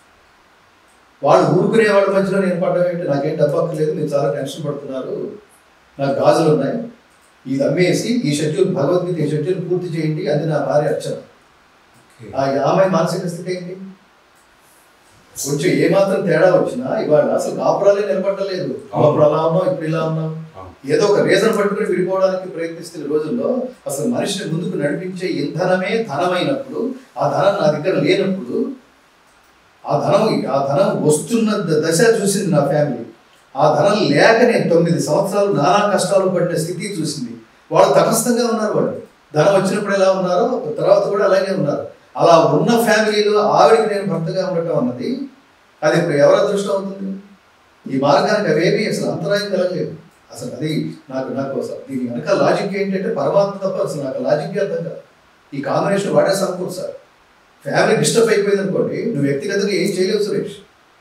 వాళ్ళు ఊరుకునే వాళ్ళ మధ్యలో నేను పడ్డం ఏంటి నాకేం డబ్బు అక్కర్లేదు మీరు చాలా టెన్షన్ పడుతున్నారు నాకు గాజులు ఉన్నాయి ఇది అమ్మేసి ఈ షెడ్యూల్ భగవద్గీత ఈ షెడ్యూల్ పూర్తి చేయండి అది నా భార్య అర్చన ఆ ఆమె మానసిక స్థితి ఏంటి కొంచెం ఏమాత్రం తేడా వచ్చినా ఇవాళ అసలు కాపురాలే నిలబడలేదు అవును. అప్పుడు అలా ఉన్నాం ఇప్పుడు ఇలా ఉన్నాం అవును. ఏదో ఒక రీజన్ పట్టుకుని విడిపోవడానికి ప్రయత్నిస్తున్న రోజుల్లో అసలు మనిషిని ముందుకు నడిపించే ఇంధనమే ధనమైనప్పుడు ఆ ధనం నా దగ్గర లేనప్పుడు ఆ ధనం ఆ ధనం వస్తున్న ద- దశ చూసింది నా ఫ్యామిలీ ఆ ధనం లేక నేను తొమ్మిది సంవత్సరాలు నానా కష్టాలు పడిన స్థితి చూసింది వాళ్ళు తటస్థంగా ఉన్నారు వాళ్ళు ధనం వచ్చినప్పుడు ఎలా ఉన్నారో తర్వాత కూడా అలాగే ఉన్నారు అలా ఉన్న ఫ్యామిలీలో ఆవిడకి నేను భర్తగా ఉండటం అన్నది అది ఇప్పుడు ఎవరి అదృష్టం అవుతుంది ఈ మార్గానికి అవేమీ అసలు అంతరాయం కలగలేదు అసలు అది నాకు నాకు అసలు దీని వెనక లాజిక్ ఏంటంటే పరమాత్మ తప్ప అసలు నాకు లాజిక్ అర్థం కాదు ఈ కాంబినేషన్ వాడే సమకూరు సార్ ఫ్యామిలీ డిస్టర్బ్ అయిపోయింది అనుకోండి నువ్వు వ్యక్తిగతంగా ఏం చేయలేవు సురేష్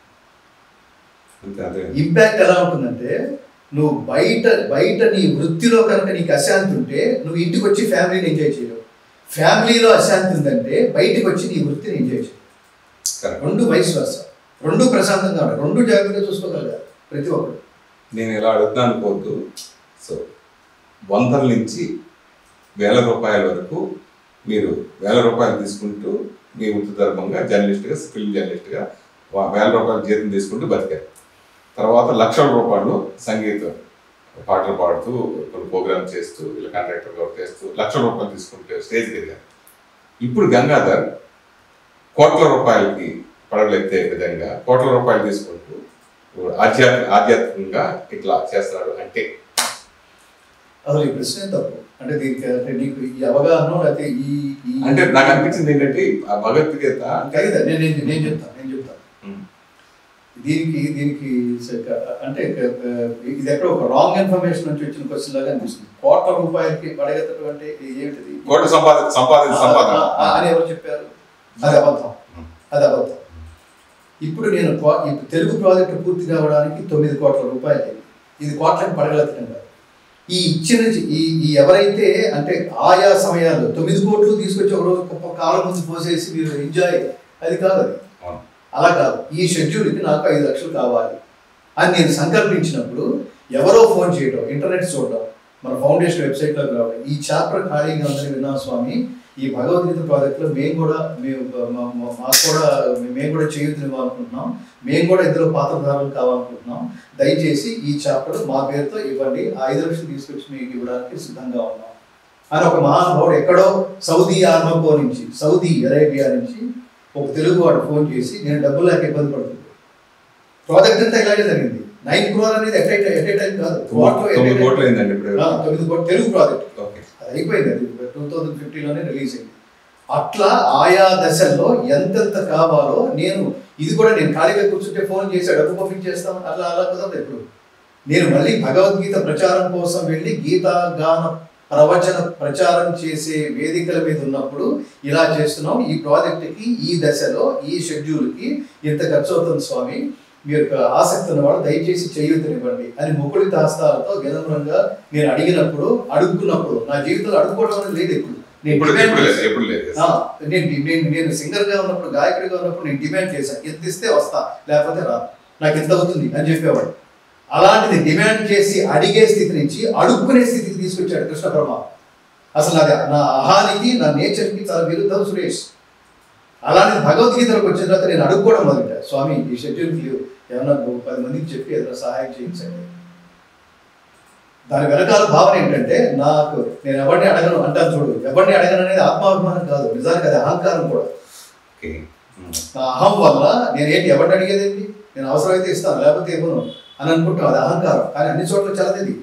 అంతే అంతే ఇంపాక్ట్ ఎలా ఉంటుందంటే నువ్వు బయట బయట నీ వృత్తిలో కనుక నీకు అశాంతి ఉంటే నువ్వు ఇంటికి వచ్చి ఫ్యామిలీని ఎంజాయ్ చేయలేవు ఫ్యామిలీలో అశాంతి ఉందంటే బయటికి వచ్చి నీ వృత్తిని ఎంజాయ్ చేయలేవు కరెక్ట్ రెండు వయసు వరుస రెండు ప్రశాంతంగా ఉంటాయి రెండు జాగ్రత్తగా చూసుకోగలగాలి ప్రతి ఒక్కరు నేను ఇలా అడుగుతాను అనుకోవద్దు సో వందల నుంచి వేల రూపాయల వరకు మీరు వేల రూపాయలు తీసుకుంటూ మీ వృత్తి ధర్మంగా జర్నలిస్ట్గా ఫిల్మ్ జర్నలిస్ట్గా వా- వేల రూపాయలు జీతం తీసుకుంటూ బతికారు తర్వాత లక్షల రూపాయలు సంగీతం పాటలు పాడుతూ కొన్ని ప్రోగ్రామ్ చేస్తూ ఇలా కాంట్రాక్టర్ వర్క్ చేస్తూ లక్షల రూపాయలు తీసుకుంటూ స్టేజ్ ఎదిగారు ఇప్పుడు గంగాధర్ కోట్ల రూపాయలకి పడగలెత్తే విధంగా కోట్ల రూపాయలు తీసుకుంటూ ఆధ్యాత్మిక ఆధ్యాత్మికంగా ఇట్లా చేస్తున్నాడు అంటే అసలు ఈ ప్రశ్నే తప్పు అంటే దీనికి అంటే నీకు ఈ అవగాహన లేకపోతే ఈ ఈ అంటే నాకు అనిపించింది ఏంటంటే ఆ భగవద్గీత అంటే కాదు, నేను నేను నేను చెప్తాను నేను చెప్తాను ఉమ్, దీనికి దీనికి స- అంటే ఇది ఎక్కడ ఒక రాంగ్ ఇన్ఫర్మేషన్ నుంచి వచ్చిన క్వశ్చన్ లాగా అనిపిస్తుంది కోట్ల రూపాయలకి పడగెత్తడం అంటే ఏమిటిది కోటి సంపాదన సంపాదన సంపాదన ఆ, ఆ, అని ఎవరు చెప్పారు అది అబద్ధం అది అబద్ధం ఇప్పుడు నేను కో- ఇప్పుడు తెలుగు ప్రాజెక్టు పూర్తి కావడానికి తొమ్మిది కోట్ల రూపాయలు అయింది. ఇది కోట్లకు పడగలెత్తడం కాదు ఈ ఇచ్చిన జి- ఈ ఈ ఎవరైతే అంటే ఆయా సమయాల్లో తొమ్మిది కోట్లు తీసుకొచ్చి ఒక రోజు గొప్ప కాలం ముందు పోసేసి మీరు ఎంజాయ్ అది కాదు అది అవును. అలా కాదు ఈ షెడ్యూల్కి నాకు ఐదు లక్షలు కావాలి అని నేను సంకల్పించినప్పుడు ఎవరో ఫోన్ చేయడం ఇంటర్నెట్ చూడడం మన ఫౌండేషన్ వెబ్సైట్లోకి రావడం ఈ చాప్టర్ ఖాళీగా ఉందని విన్నాం స్వామి ఈ భగవద్గీత ప్రాజెక్ట్లో మేము కూడా మేము మా- మా- మాకు కూడా మేము కూడా చేయుతునివ్వాలనుకుంటున్నాం మేము కూడా ఇందులో పాత్రధారులు కావాలనుకుంటున్నాం దయచేసి ఈ చాప్టర్ మా పేరుతో ఇవ్వండి ఆ ఐదు లక్షలు తీసుకొచ్చి మీకు ఇవ్వడానికి సిద్ధంగా ఉన్నాం అని ఒక మహానుభావుడు ఎక్కడో సౌదీ ఆర్మకో నుంచి సౌదీ అరేబియా నుంచి ఒక తెలుగు వాడు ఫోన్ చేసి నేను డబ్బులు లేక ఇబ్బంది పడుతుంది ప్రాజెక్ట్ అంతా ఇలాగే జరిగింది నైన్ క్రోర్ అనేది ఎట్ ఎట్ ఏ టైం కాదు వాటిలో at a తొమ్మిది time- కోట్లు అయిందండి ఇప్పుడు ఆ, తొమ్మిది కోట్లు తెలుగు ప్రాజెక్ట్ ఓకే అది అయిపోయింది అది టూ థౌజండ్ ఫిఫ్టీన్లోనే రిలీజ్ అయింది అట్లా ఆయా దశల్లో ఎంతెంత కావాలో నేను ఇది కూడా నేను ఖాళీగా కూర్చుంటే ఫోన్ చేసి డబ్బు పంపించేస్తాం అట్లా అలా కుదరదు ఇప్పుడు నేను మళ్ళీ భగవద్గీత ప్రచారం కోసం వెళ్ళి గీతా గాన ప్రవచన ప్రచారం చేసే వేదికల మీద ఉన్నప్పుడు ఇలా చేస్తున్నాం ఈ ప్రాజెక్టుకి ఈ దశలో ఈ షెడ్యూల్కి ఇంత ఖర్చు అవుతుంది స్వామి మీ యొక్క ఆసక్తి ఉన్నవాడు దయచేసి చేయూతనివ్వండి అని ముకుళిత హస్తాలతో వినమ్రంగా నేను అడిగినప్పుడు అడుగుకున్నప్పుడు నా జీవితంలో అడుగుకోవడం అనేది లేదు ఎప్పుడు నేను ఇప్పుడు demand ఎప్పుడు లేదు చేశాను. ఎప్పుడు లేదు ఆ, నేను నేను నేను సింగర్ గా ఉన్నప్పుడు గాయకుడిగా ఉన్నప్పుడు నేను డిమాండ్ చేశాను ఎంత ఇస్తే వస్తా లేకపోతే రా నాకు ఎంత అవుతుంది అని చెప్పేవాడు అలాంటిది డిమాండ్ చేసి అడిగే స్థితి నుంచి అడుక్కునే స్థితికి తీసుకొచ్చాడు కృష్ణ పరమ అసలు అది నా అహానికి నా నేచర్కి చాలా విరుద్ధం సురేష్ అలాంటి భగవద్గీతలకు వచ్చిన తర్వాత నేను అడుక్కోవడం మొదట స్వామి ఈ షెడ్యూల్కి లేవు ఏమన్నా నువ్వు పది మందికి చెప్పి ఏదైనా సహాయం చేయించండి దాని వెనకాల భావన ఏంటంటే నాకు నేను ఎవరిని అడగను అంటాను చూడు ఎవరిని అడగను అనేది ఆత్మాభిమానం కాదు నిజానికి అది అహంకారం కూడా ఓకే ఉమ్. నా అహం వల్ల నేను ఏంటి ఎవరిని అడిగేదేంటి నేను అవసరమైతే ఇస్తాను లేకపోతే ఇవ్వను అని అనుకుంటాం అది అహంకారం కానీ అన్ని చోట్ల చలదేది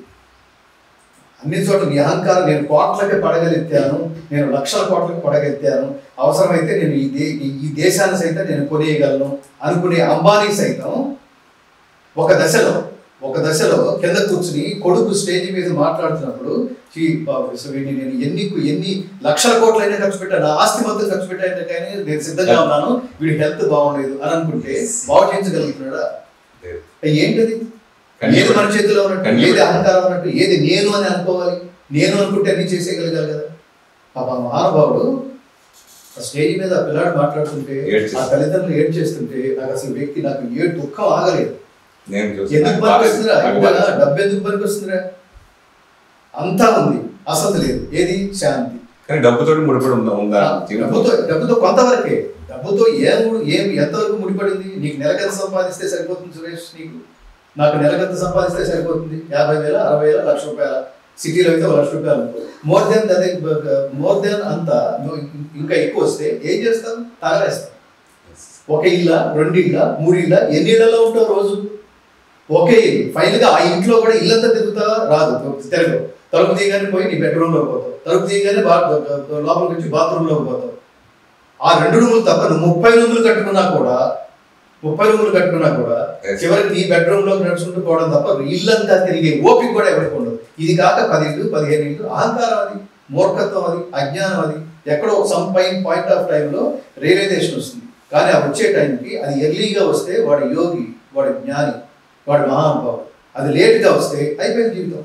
అన్ని చోట్ల నీ అహంకారం నేను కోట్లకి పడగలెత్తాను నేను లక్షల కోట్లకి పడగెత్తాను అవసరమైతే నేను ఈ దే ఈ- ఈ దేశాన్ని సైతం నేను కొనేయగలను అనుకునే అంబానీ సైతం ఒక దశలో ఒక దశలో కింద కూర్చుని కొడుకు స్టేజ్ మీద మాట్లాడుతున్నప్పుడు "చీ, బాబు, అసలు వీడిని నేను ఎన్ని ఎన్ని లక్షల కోట్లైనా ఖర్చు పెట్టాను నా ఆస్తి మొత్తం ఖర్చు పెట్టాను కానీ నేను సిద్ధంగా ఉన్నాను వీడి హెల్త్ బాగుండలేదు అని అనుకుంటే బాగు చేయించగలుగుతున్నాడా లేదు. ఏంటది కానీ ఏది మన చేతిలో ఉన్నట్టు కానీ ఏది అహంకారం ఉన్నట్టు ఏది నేను అని అనుకోవాలి నేను అనుకుంటే అన్ని చేసేయగలగాలి కదా పాప ఆ మహానుభావుడు ఆ స్టేజ్ మీద ఆ పిల్లాడు మాట్లాడుతుంటే ఏడ్చేస్తాడు. ఆ తల్లిదండ్రులు ఏడ్ చేస్తుంటే నాకు అసలు వ్యక్తి నాకు ఏ దుఃఖం ఆగలేదు నేను చూసి ఎందుకు నాకు బాధ పనికొస్తుందిరా నాకు ఇంకా బాధ. డబ్బు ఎందుకు పనికొస్తుందిరా అంతా ఉంది అసలు లేదు ఏది శాంతి కానీ డబ్బుతో ముడిపడి ఉందా ఉందా జీవితం? డబ్బుతో డబ్బుతో కొంతవరకే డబ్బుతో ఏం ఏం ఎంతవరకు ముడిపడింది నీకు నెలకెంత సంపాదిస్తే సరిపోతుంది సురేష్ నీకు నాకు నెలకెంత సంపాదిస్తే సరిపోతుంది యాభై వేల అరవై వేల లక్ష రూపాయల సిటీలో అయితే ఒక లక్ష రూపాయలు మోర్ దెన్ అదే మోర్ దెన్ అంత నువ్వు ఇంకా ఎక్కువ వస్తే ఏం చేస్తావు తగలేస్తావు ఒక ఇళ్ళ రెండు ఇళ్ళ మూడు ఇళ్ళ ఎన్ని ఇళ్లలో ఉంటావు రోజు ఒకే ఇల్లు ఫైనల్ గా ఆ ఇంట్లో కూడా ఇల్లంతా తిరుగుతా రాదు తిరగవు తలుపు తీయగానే పోయి నీ బెడ్రూమ్ లో పోతావు తలుపు తీయగానే బా లోపలికి వచ్చి బాత్రూమ్ లోకి పోతావు ఆ రెండు రూములు తప్ప నువ్వు ముప్పై రూములు కట్టుకున్నా కూడా ముప్పై రూములు కట్టుకున్నా కూడా Yes. చివరికి నీ బెడ్రూమ్ లో నడుచుకుంటూ పోవడం తప్ప ఇల్లంతా తిరిగే ఓపిక కూడా ఎవరికి ఉండదు ఇది కాక పది ఇల్లు పదిహేను ఇల్లు అహంకారం అది మూర్ఖత్వం అది అజ్ఞానం అది ఎక్కడో సమ్ పైన్ పాయింట్ ఆఫ్ టైంలో రియలైజేషన్ వస్తుంది కానీ ఆ వచ్చే టైంకి అది ఎర్లీగా వస్తే వాడు యోగి వాడు జ్ఞాని వాడు మహానుభావుడు అది లేట్గా వస్తే అయిపోయింది జీవితం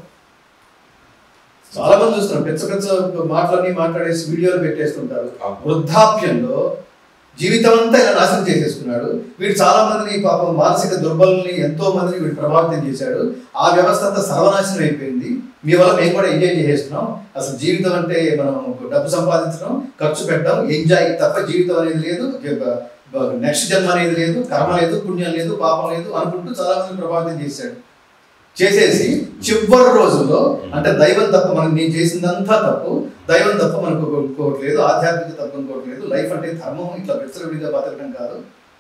చాలా మంది చూస్తున్నాం పెద్ద పెద్ద మాటలన్నీ మాట్లాడేసి వీడియోలు పెట్టేస్తుంటారు అవును. వృద్ధాప్యంలో జీవితం అంతా ఇలా నాశనం చేసేసుకున్నాడు వీడు చాలా మందిని పాపం మానసిక దుర్బలని ఎంతో మందిని వీడు ప్రభావితం చేశాడు ఆ వ్యవస్థ అంతా సర్వనాశనం అయిపోయింది మీ వల్ల మేము కూడా ఎంజాయ్ చేసేస్తున్నాం అసలు జీవితం అంటే మనం డబ్బు సంపాదించడం ఖర్చు పెట్టడం ఎంజాయ్ తప్ప జీవితం అనేది లేదు నెక్స్ట్ జన్మ అనేది లేదు కర్మ లేదు పుణ్యం లేదు పాపం లేదు అనుకుంటూ చాలా మంది ప్రభావితం చేశాడు చేసేసి చివరి రోజుల్లో అంటే దైవం తప్ప మనం నేను చేసిందంతా తప్పు దైవం తప్ప మనకు ఇంకోటి లేదు ఆధ్యాత్మిక తప్ప ఇంకోటి లేదు లైఫ్ అంటే ధర్మం ఇట్లా విచ్చలవిడిగా బతకడం కాదు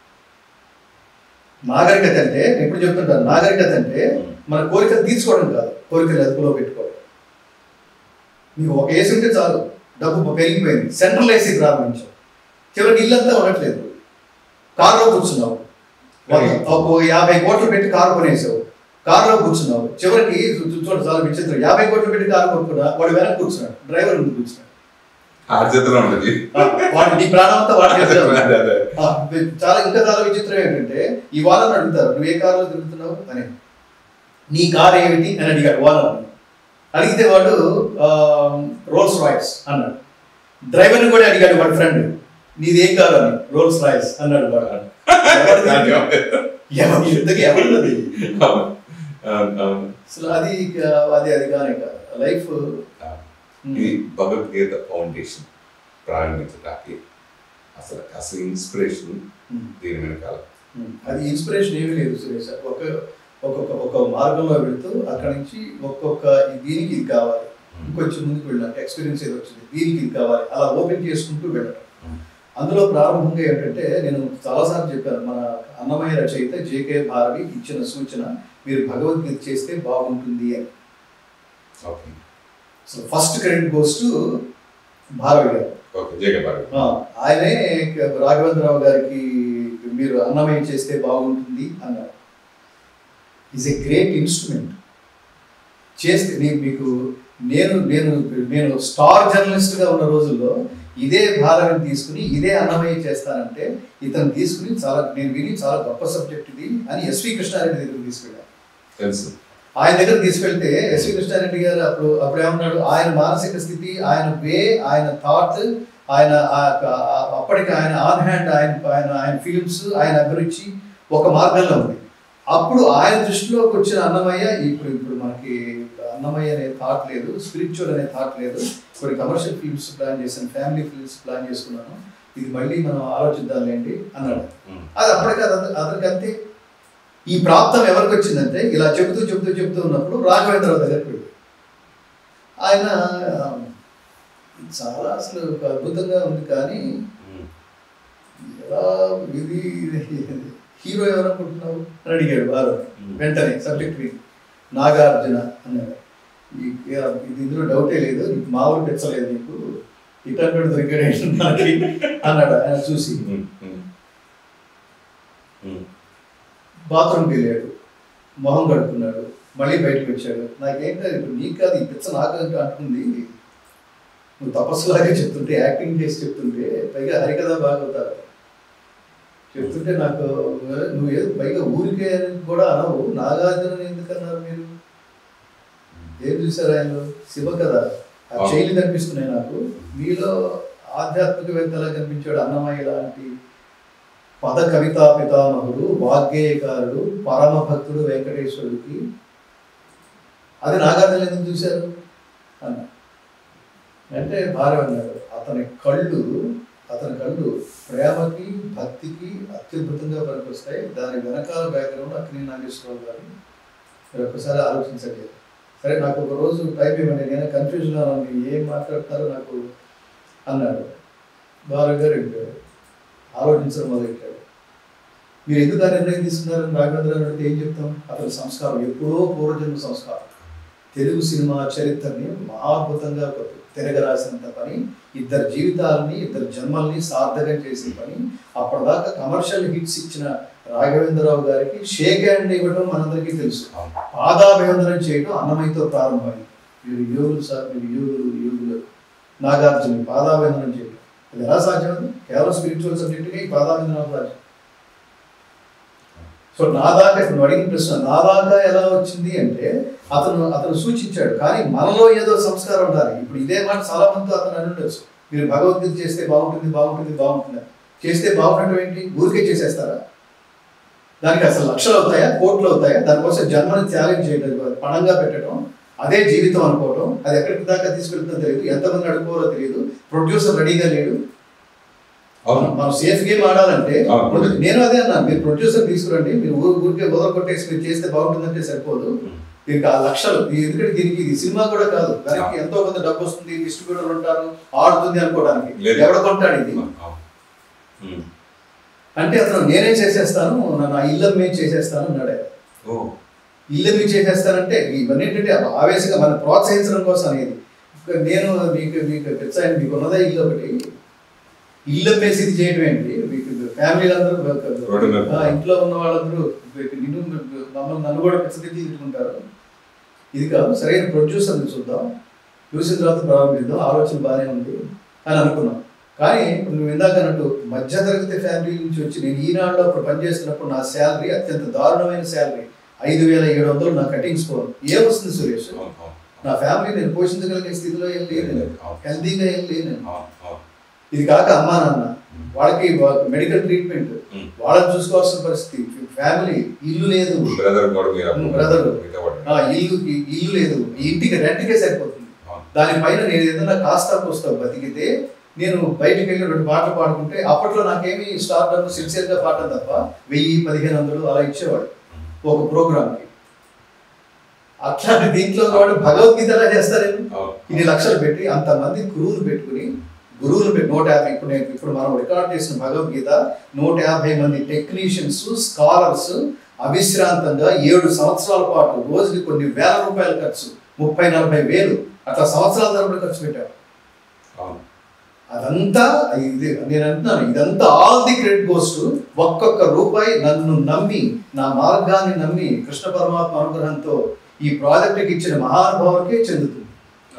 నాగరికత అంటే నేను ఎప్పుడు చెప్తుంటాను నాగరికత అంటే మన కోరికలు తీర్చుకోవడం కాదు కోరికలు అదుపులో పెట్టుకోవడం నీకు ఒక ఏసీ ఉంటే చాలు డబ్బు పెరిగిపోయింది సెంట్రల్ ఏసీ ప్రారంభించావు చివరికి ఇల్లంతా ఉండట్లేదు కారులో కూర్చున్నావు ఒక- ఒక యాభై కోట్లు పెట్టి కారు కొనేసావు కారులో కూర్చున్నావు చివరికి చూ- చూ- చూడు చాలా విచిత్రం యాభై కోట్లు పెట్టి కారు కొనుక్కున్నా వాడు వెనక కూర్చున్నాడు డ్రైవర్ ముందు కూర్చున్నాడు ఆ చేతిలో ఉంటుంది ఆ, వాడు నీ ప్రాణం అంతా వాడి చేతిలో ఉంది. అదే, అదే. ఆ, చాలా ఇంకా చాలా విచిత్రం ఏంటంటే ఈ వాళ్ళని అడుగుతారు నువ్వు ఏ కారులో తిరుగుతున్నావు అని నీ కార్ ఏమిటి అని అడిగాడు వాళ్ళని అడిగితే వాడు రోల్స్ రాయిస్ అన్నాడు డ్రైవర్ని కూడా అడిగాడు వాడి ఫ్రెండ్ నీది ఏం కారు అని రోల్స్ రాయిస్ అన్నాడు వాడు ఎవరిది? ఎవరి ఇంతకీ ఎవరిది అవును. అవును, అవును. అసలు అది ఇక అది అది కానే కాదు లైఫ్ ఇది భగవద్గీత ఫౌండేషన్ ప్రారంభించడానికి అసలు అసలు ఇన్స్పిరేషన్ దీని వెనకాల అది ఇన్స్పిరేషన్ ఏమీ లేదు సురేష్ ఒక ఒక్కొక్క ఒక మార్గంలో వెళుతూ అక్కడి నుంచి ఒక్కొక్క ఈ దీనికి ఇది కావాలి ఇంకొంచెం ముందుకు వెళ్ళాలి ఎక్స్పీరియన్స్ ఏదో వచ్చింది దీనికి ఇది కావాలి అలా ఓపెన్ చేసుకుంటూ వెళ్ళడం Hmm. అందులో ప్రారంభంగా ఏంటంటే నేను చాలాసార్లు చెప్పాను మన అన్నమయ్య రచయిత జేకే భారవి ఇచ్చిన సూచన మీరు భగవద్గీత చేస్తే బాగుంటుంది అని okay so first credit goes to Bharavi garu okay JK Bharati ఆ, ఆయనే రాఘవేంద్రరావు గారికి మీరు అన్నమయ్య చేస్తే బాగుంటుంది అన్నారు ఈజ్ ఎ గ్రేట్ ఇన్స్ట్రుమెంట్ చేస్తే నేను మీకు నేను నేను నేను స్టార్ జర్నలిస్ట్ గా ఉన్న రోజుల్లో ఇదే భారవిని తీసుకుని ఇదే అన్నమయ్య చేస్తానంటే ఇతను తీసుకుని చాలా నేను విని చాలా గొప్ప సబ్జెక్ట్ ఇది అని ఎస్వి కృష్ణారెడ్డి దగ్గర తీసుకెళ్ళాను తెలుసు ఆయన దగ్గర తీసుకెళ్తే ఎస్వి కృష్ణారెడ్డి గారు అప్పుడు అప్పుడు ఏమన్నాడు ఆయన మానసిక స్థితి ఆయన వే ఆయన థాట్ ఆయన ఆ- ఆ- అప్పటికి ఆయన ఆన్ హ్యాండ్ ఆయన ఆయన ఆయన ఫిలిమ్స్ ఆయన అభిరుచి ఒక మార్గంలో ఉంది అప్పుడు ఆయన దృష్టిలోకి వచ్చిన అన్నమయ్య ఇప్పుడు ఇప్పుడు మనకి అన్నమయ్య అనే థాట్ లేదు స్పిరిచువల్ అనే థాట్ లేదు కొన్ని కమర్షియల్ ఫిల్మ్స్ ప్లాన్ చేశాను ఫ్యామిలీ ఫిల్మ్స్ ప్లాన్ చేసుకున్నాను ఇది మళ్ళీ మనం ఆలోచిద్దాంలేండి అన్నాడు ఉమ్. అది అప్పటికి అతను అతనికి అంతే ఈ ప్రాప్తం ఎవరికి వచ్చిందంటే ఇలా చెబుతూ చెబుతూ చెబుతూ ఉన్నప్పుడు రాఘవేంద్రరావు దగ్గరికి వెళ్ళి ఆయన ఆ, చాలా అసలు ఒక అద్భుతంగా ఉంది కానీ ఉమ్. ఎలా ఇది హీరో ఎవరనుకుంటున్నావు అని అడిగాడు బాగా ఉమ్. వెంటనే సబ్జెక్ట్ విని నాగార్జున అన్నాడు ఈ- ఇది ఇందులో డౌటే లేదు నీకు మామూలు పెంచలేదు నీకు ఇటర్నెట్ దొరికాడు ఏంటి మనకి అన్నాడు ఆయన చూసి ఉమ్. ఉమ్. ఉమ్. బాత్రూమ్కి వెళ్ళాడు మొహం కడుక్కున్నాడు మళ్ళీ బయటకు వచ్చాడు నాకేంటో ఇప్పుడు నీకు కాదు ఈ పిచ్చ నాకు అంటే అంటుంది నువ్వు తపస్సులాగే చెప్తుంటే యాక్టింగ్ చేసి చెప్తుంటే పైగా హరికథ బాగవుతారు చెప్తుంటే నాకు నువ్వు ఏదో పైగా ఊరికే అని కూడా అనవు నాగార్జున ఎందుకన్నారు మీరు ఏం చూసారు ఆయన శివ కదా ఆ శైలి కనిపిస్తున్నాయి నాకు మీలో ఆధ్యాత్మికవేత్తలా కనిపించాడు అన్నమయ్య లాంటి పద కవితా పితామహుడు వాగ్గేయకారుడు పరమ భక్తుడు వెంకటేశ్వరుడికి అది నాగార్జున ఎందుకు చూశారు అన్న అంటే భార్య అన్నాడు అతని కళ్ళు అతని కళ్ళు ప్రేమకి భక్తికి అత్యద్భుతంగా పనికొస్తాయి దాని వెనకాల బ్యాక్గ్రౌండ్ అక్కినే నాగేశ్వరరావు గారు మీరు ఒక్కసారి ఆలోచించండి సరే నాకు ఒక రోజు టైం ఇవ్వండి నేను కన్ఫ్యూజన్ ఉన్నాను ఏం మాట్లాడతారో నాకు అన్నాడు బాలు గారు వెళ్ళిపోయాడు ఆలోచించడం మొదలెట్టాడు మీరు ఎందుకు ఆ నిర్ణయం తీసుకున్నారని రాఘవేంద్ర అని అడిగితే ఏం చెప్తాం అతని సంస్కారం ఎప్పుడో పూర్వజన్మ సంస్కారం తెలుగు సినిమా చరిత్రని మహాద్భుతంగా ఒక తిరగ రాసినంత పని ఇద్దరు జీవితాలని ఇద్దరు జన్మల్ని సార్థకం చేసే పని అప్పటిదాకా కమర్షియల్ హిట్స్ ఇచ్చిన రాఘవేంద్రరావు గారికి షేక్ హ్యాండ్ ఇవ్వడం మనందరికీ తెలుసు అవును. పాదాభివందనం చేయడం అన్నమయ్యతో ప్రారంభమైంది మీరు యోగులు సార్ మీరు యోగులు యోగులు నాగార్జున పాదాభివందనం చేయడం అది ఎలా సాధ్యమది కేవలం స్పిరిచువల్ సబ్జెక్టుగా ఈ పాదాభివందనం సాధ్యం సో నా దాకా ఇప్పుడు నువ్వు అడిగిన ప్రశ్న నా దాకా ఎలా వచ్చింది అంటే అతను అతను సూచించాడు కానీ మనలో ఏదో సంస్కారం ఉండాలి ఇప్పుడు ఇదే మాట చాలా మందితో అతను అని ఉండొచ్చు మీరు భగవద్గీత చేస్తే బాగుంటుంది బాగుంటుంది బాగుంటుంది అని. చేస్తే బాగుండటం ఏంటి ఊరికే చేసేస్తారా దానికి అసలు లక్షలు అవుతాయా కోట్లు అవుతాయా దానికోసం జన్మని త్యాగం చేయడం పణంగా పెట్టడం అదే జీవితం అనుకోవడం అది ఎక్కడికి దాకా తీసుకెళ్తుందో తెలియదు ఎంతమంది అడుకోవాలో తెలియదు ప్రొడ్యూసర్ రెడీగా లేడు అవును మనం సేఫ్ గేమ్ ఆడాలంటే అవును. ప్రొడ్యూ- నేను అదే అన్నాను మీరు ప్రొడ్యూసర్ తీసుకురండి మీరు ఊరు ఊరికే వదల కొట్టేసి మీరు చేస్తే బాగుంటుందంటే సరిపోదు ఉమ్. దీనికి ఆ లక్షలు ఈ- ఎందుకంటే దీనికి ఇది సినిమా కూడా కాదు దానికి ఎంతో కొంత డబ్బు వస్తుంది డిస్ట్రిబ్యూటర్లు ఉంటారు ఆడుతుంది అనుకోవడానికి లేదు. ఎవడ కొంటాడు ఇది అవును. ఉమ్. అంటే అతను నేనే చేసేస్తాను నా- నా ఇల్లమ్మే చేసేస్తాను అన్నాడు ఆయన. ఓ ఇల్లమ్మి చేసేస్తానంటే ఇవన్నీ ఏంటంటే ఆవేశంగా మనం ప్రోత్సహించడం కోసం అనేది ఇక్కడ నేను మీకు మీకు తెచ్చాను మీకు ఉన్నదే ఇల్లు ఒకటి ఇల్లు అమ్మేసి ఇది చేయడం ఏంటి మీకు ఫ్యామిలీ అందరూ రోడ్డు మీద. ఆ, ఇంట్లో ఉన్న వాళ్ళందరూ మీకు నిన్ను మమ్మల్ని నన్ను కూడా పిచ్చదిద్ది తిట్టుకుంటారు ఇది కాదు సరైన ప్రొడ్యూసర్ని చూద్దాం చూసిన తర్వాత ప్రారంభిద్దాం ఆలోచన బాగానే ఉంది అని అనుకున్నాం కానీ ఇప్పుడు నువ్వు ఇందాక అన్నట్టు మధ్యతరగతి ఫ్యామిలీ నుంచి వచ్చి నేను ఈనాడులో అప్పుడు పనిచేస్తున్నప్పుడు నా శాలరీ అత్యంత దారుణమైన శాలరీ ఐదు వేల ఏడు వందలు నా కటింగ్ స్కోర్ ఏమొస్తుంది సురేష్ అవును, అవును. నా ఫ్యామిలీ నేను పోషించగలిగే స్థితిలో ఏం లేదు అవును. హెల్తీగా ఏం లేను నేను. అవును, అవును. ఇది కాక అమ్మా నాన్న ఉమ్. వాళ్ళకి మెడికల్ ట్రీట్మెంట్ ఉమ్. వాళ్ళని చూసుకోవాల్సిన పరిస్థితి ఫ్యామిలీ ఇల్లు లేదు బ్రదర్ కూడా మీరు ఉమ్, brother. మీతో పాటు. ఆ ఇల్లు ఈ- ఇల్లు లేదు ఈ ఇంటికి రెంట్కే సరిపోతుంది అవును. దానిపైన నేను ఏదైనా కాస్త కోస్తా బతికితే నేను బయటికి వెళ్ళి రెండు పాటలు పాడుకుంటే అప్పట్లో నాకేమి స్టార్ డబ్బు సిన్సియర్ గా పాడటం తప్ప వెయ్యి పదిహేను వందలు అలా ఇచ్చేవాడు ఉమ్. ఒక ప్రోగ్రామ్ కి అట్లాంటి దీంట్లో వాడు భగవద్గీత ఎలా చేస్తారేమో అవును. ఇన్ని లక్షలు పెట్టి అంతమంది గురువులు పెట్టుకుని గురువులు పెట్టి నూట యాభై ఇప్పుడు నేను ఇప్పుడు మనం రికార్డ్ చేసిన భగవద్గీత నూట యాభై మంది టెక్నీషియన్స్ స్కాలర్స్ అవిశ్రాంతంగా ఏడు సంవత్సరాల పాటు రోజుకి కొన్ని వేల రూపాయల ఖర్చు ముప్పై నలభై వేలు అట్లా సంవత్సరాల తరబడి ఖర్చు పెట్టారు అవును. అదంతా ఇది నేను అంటున్నాను ఇదంతా all the credit goes to ఒక్కొక్క రూపాయి నన్ను నమ్మి నా మార్గాన్ని నమ్మి కృష్ణ పరమాత్మ అనుగ్రహంతో ఈ ప్రాజెక్టుకి ఇచ్చిన మహానుభావుడికే చెందుతుంది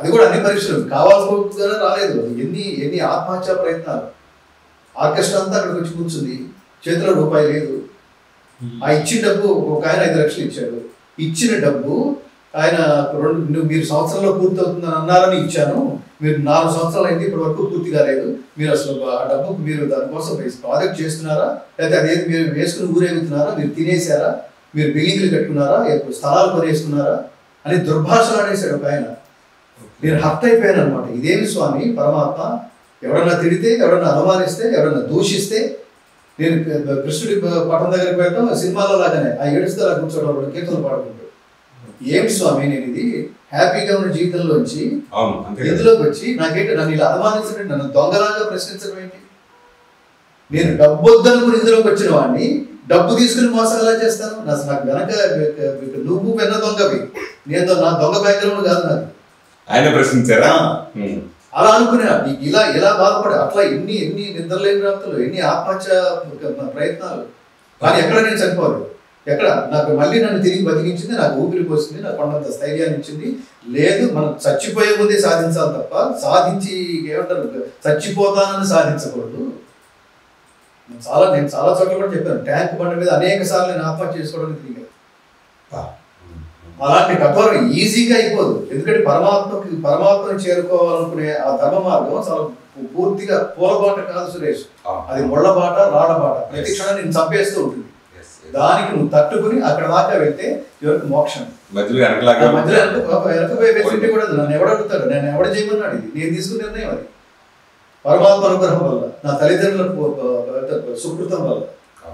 అది కూడా అన్ని పరీక్షలు కావాల్సిన రాలేదు ఎన్ని ఎన్ని ఆత్మహత్యా ప్రయత్నాలు ఆర్కెస్ట్రా అంతా అక్కడికి వచ్చి కూర్చుంది చేతిలో రూపాయి లేదు ఆ ఇచ్చిన డబ్బు ఒక ఆయన ఐదు లక్షలు ఇచ్చాడు ఇచ్చిన డబ్బు ఆయన రెండు నువ్వు మీరు సంవత్సరంలో పూర్తి అవుతుందని అన్నారని ఇచ్చాను మీరు నాలుగు సంవత్సరాలు అయింది ఇప్పటి వరకు పూర్తి కాలేదు మీరు అసలు ఆ డబ్బుకు మీరు దానికోసం ప్రాజెక్ట్ చేస్తున్నారా లేకపోతే అదేది మీరు వేసుకుని ఊరేగుతున్నారా మీరు తినేసారా మీరు బిల్డింగ్లు కట్టుకున్నారా ఎప్పుడు స్థలాలు కొనేసుకున్నారా అని దుర్భాషలు అనేసాడు ఒక ఆయన నేను హర్ట్ అయిపోయాను అనమాట ఇదేమి స్వామి పరమాత్మ ఎవడన్నా తిడితే ఎవడన్నా అవమానిస్తే ఎవడన్నా దూషిస్తే నేను కృష్ణుడి పటం దగ్గరికి వెళ్ళడం సినిమాలో లాగానే ఆ ఏడుస్తే అలా కూర్చోవడం రెండు కీర్తనలు పాడుకుంటూ ఏమిటి స్వామి నేను ఇది హ్యాపీగా ఉన్న జీవితంలోంచి అవును అంతే కదా. ఇందులోకి వచ్చి నాకేంటి నన్ను ఇలా అవమానించడం నన్ను దొంగలాగా ప్రశ్నించడం ఏంటి నేను డబ్బు వద్దనుకుని ఇందులోకి వచ్చిన వాడిని డబ్బు తీసుకుని మోసం ఎలా చేస్తాను నా నాకు వెనక నువ్వు పెన్న దొంగవి నేను నా దొంగ బ్యాక్గ్రౌండ్ కాదు నాది ఆయన ప్రశ్నించారా ఆ, ఉమ్. అలా అనుకునే నీకు ఇలా ఇలా బాధపడే అట్లా ఎన్ని ఎన్ని నిద్రలేని రాత్రులు ఎన్ని ఆత్మహత్య ప్రయత్నాలు కానీ ఎక్కడ నేను చనిపోలేదు ఎక్కడ నాకు మళ్ళీ నన్ను తిరిగి బతికించింది నాకు ఊపిరి పోసింది నాకు కొండంత స్థైర్యాన్ని ఇచ్చింది లేదు మనం చచ్చిపోయే ముందే సాధించాలి తప్ప సాధించి ఏమంటారు చచ్చిపోతానని సాధించకూడదు నేను చాలా నేను చాలా చోట్ల కూడా చెప్పాను ట్యాంక్ బండి మీద అనేక సార్లు నేను ఆత్మహత్య చేసుకోవడానికి తిరిగాను ఆ. ఉమ్. అలాంటి కఠోరం ఈజీగా అయిపోదు ఎందుకంటే పరమాత్మకి పరమాత్మని చేరుకోవాలనుకునే ఆ ధర్మ మార్గం చాలా పూ- పూర్తిగా పూలబాట కాదు సురేష్ అవును. అది ముళ్ళబాట రాళ్ళబాట ప్రతి క్షణం నేను చంపేస్తూ ఉంటుంది Yes, yes. దానికి నువ్వు తట్టుకుని అక్కడ దాకా వెళ్తే ఎవరికి మోక్షం మధ్యలో వెనకలాగా ఆ మధ్యలో వెనక- పాప వెనక పోయి వెళ్తుంటే కూడా నన్ను ఎవడు అడుగుతాడు నేను ఎవడ చేయమన్నాడు ఇది నేను తీసుకున్న నిర్ణయం అది పరమాత్మ అనుగ్రహం వల్ల నా తల్లిదండ్రుల పు- పు- సుకృతం వల్ల అవును.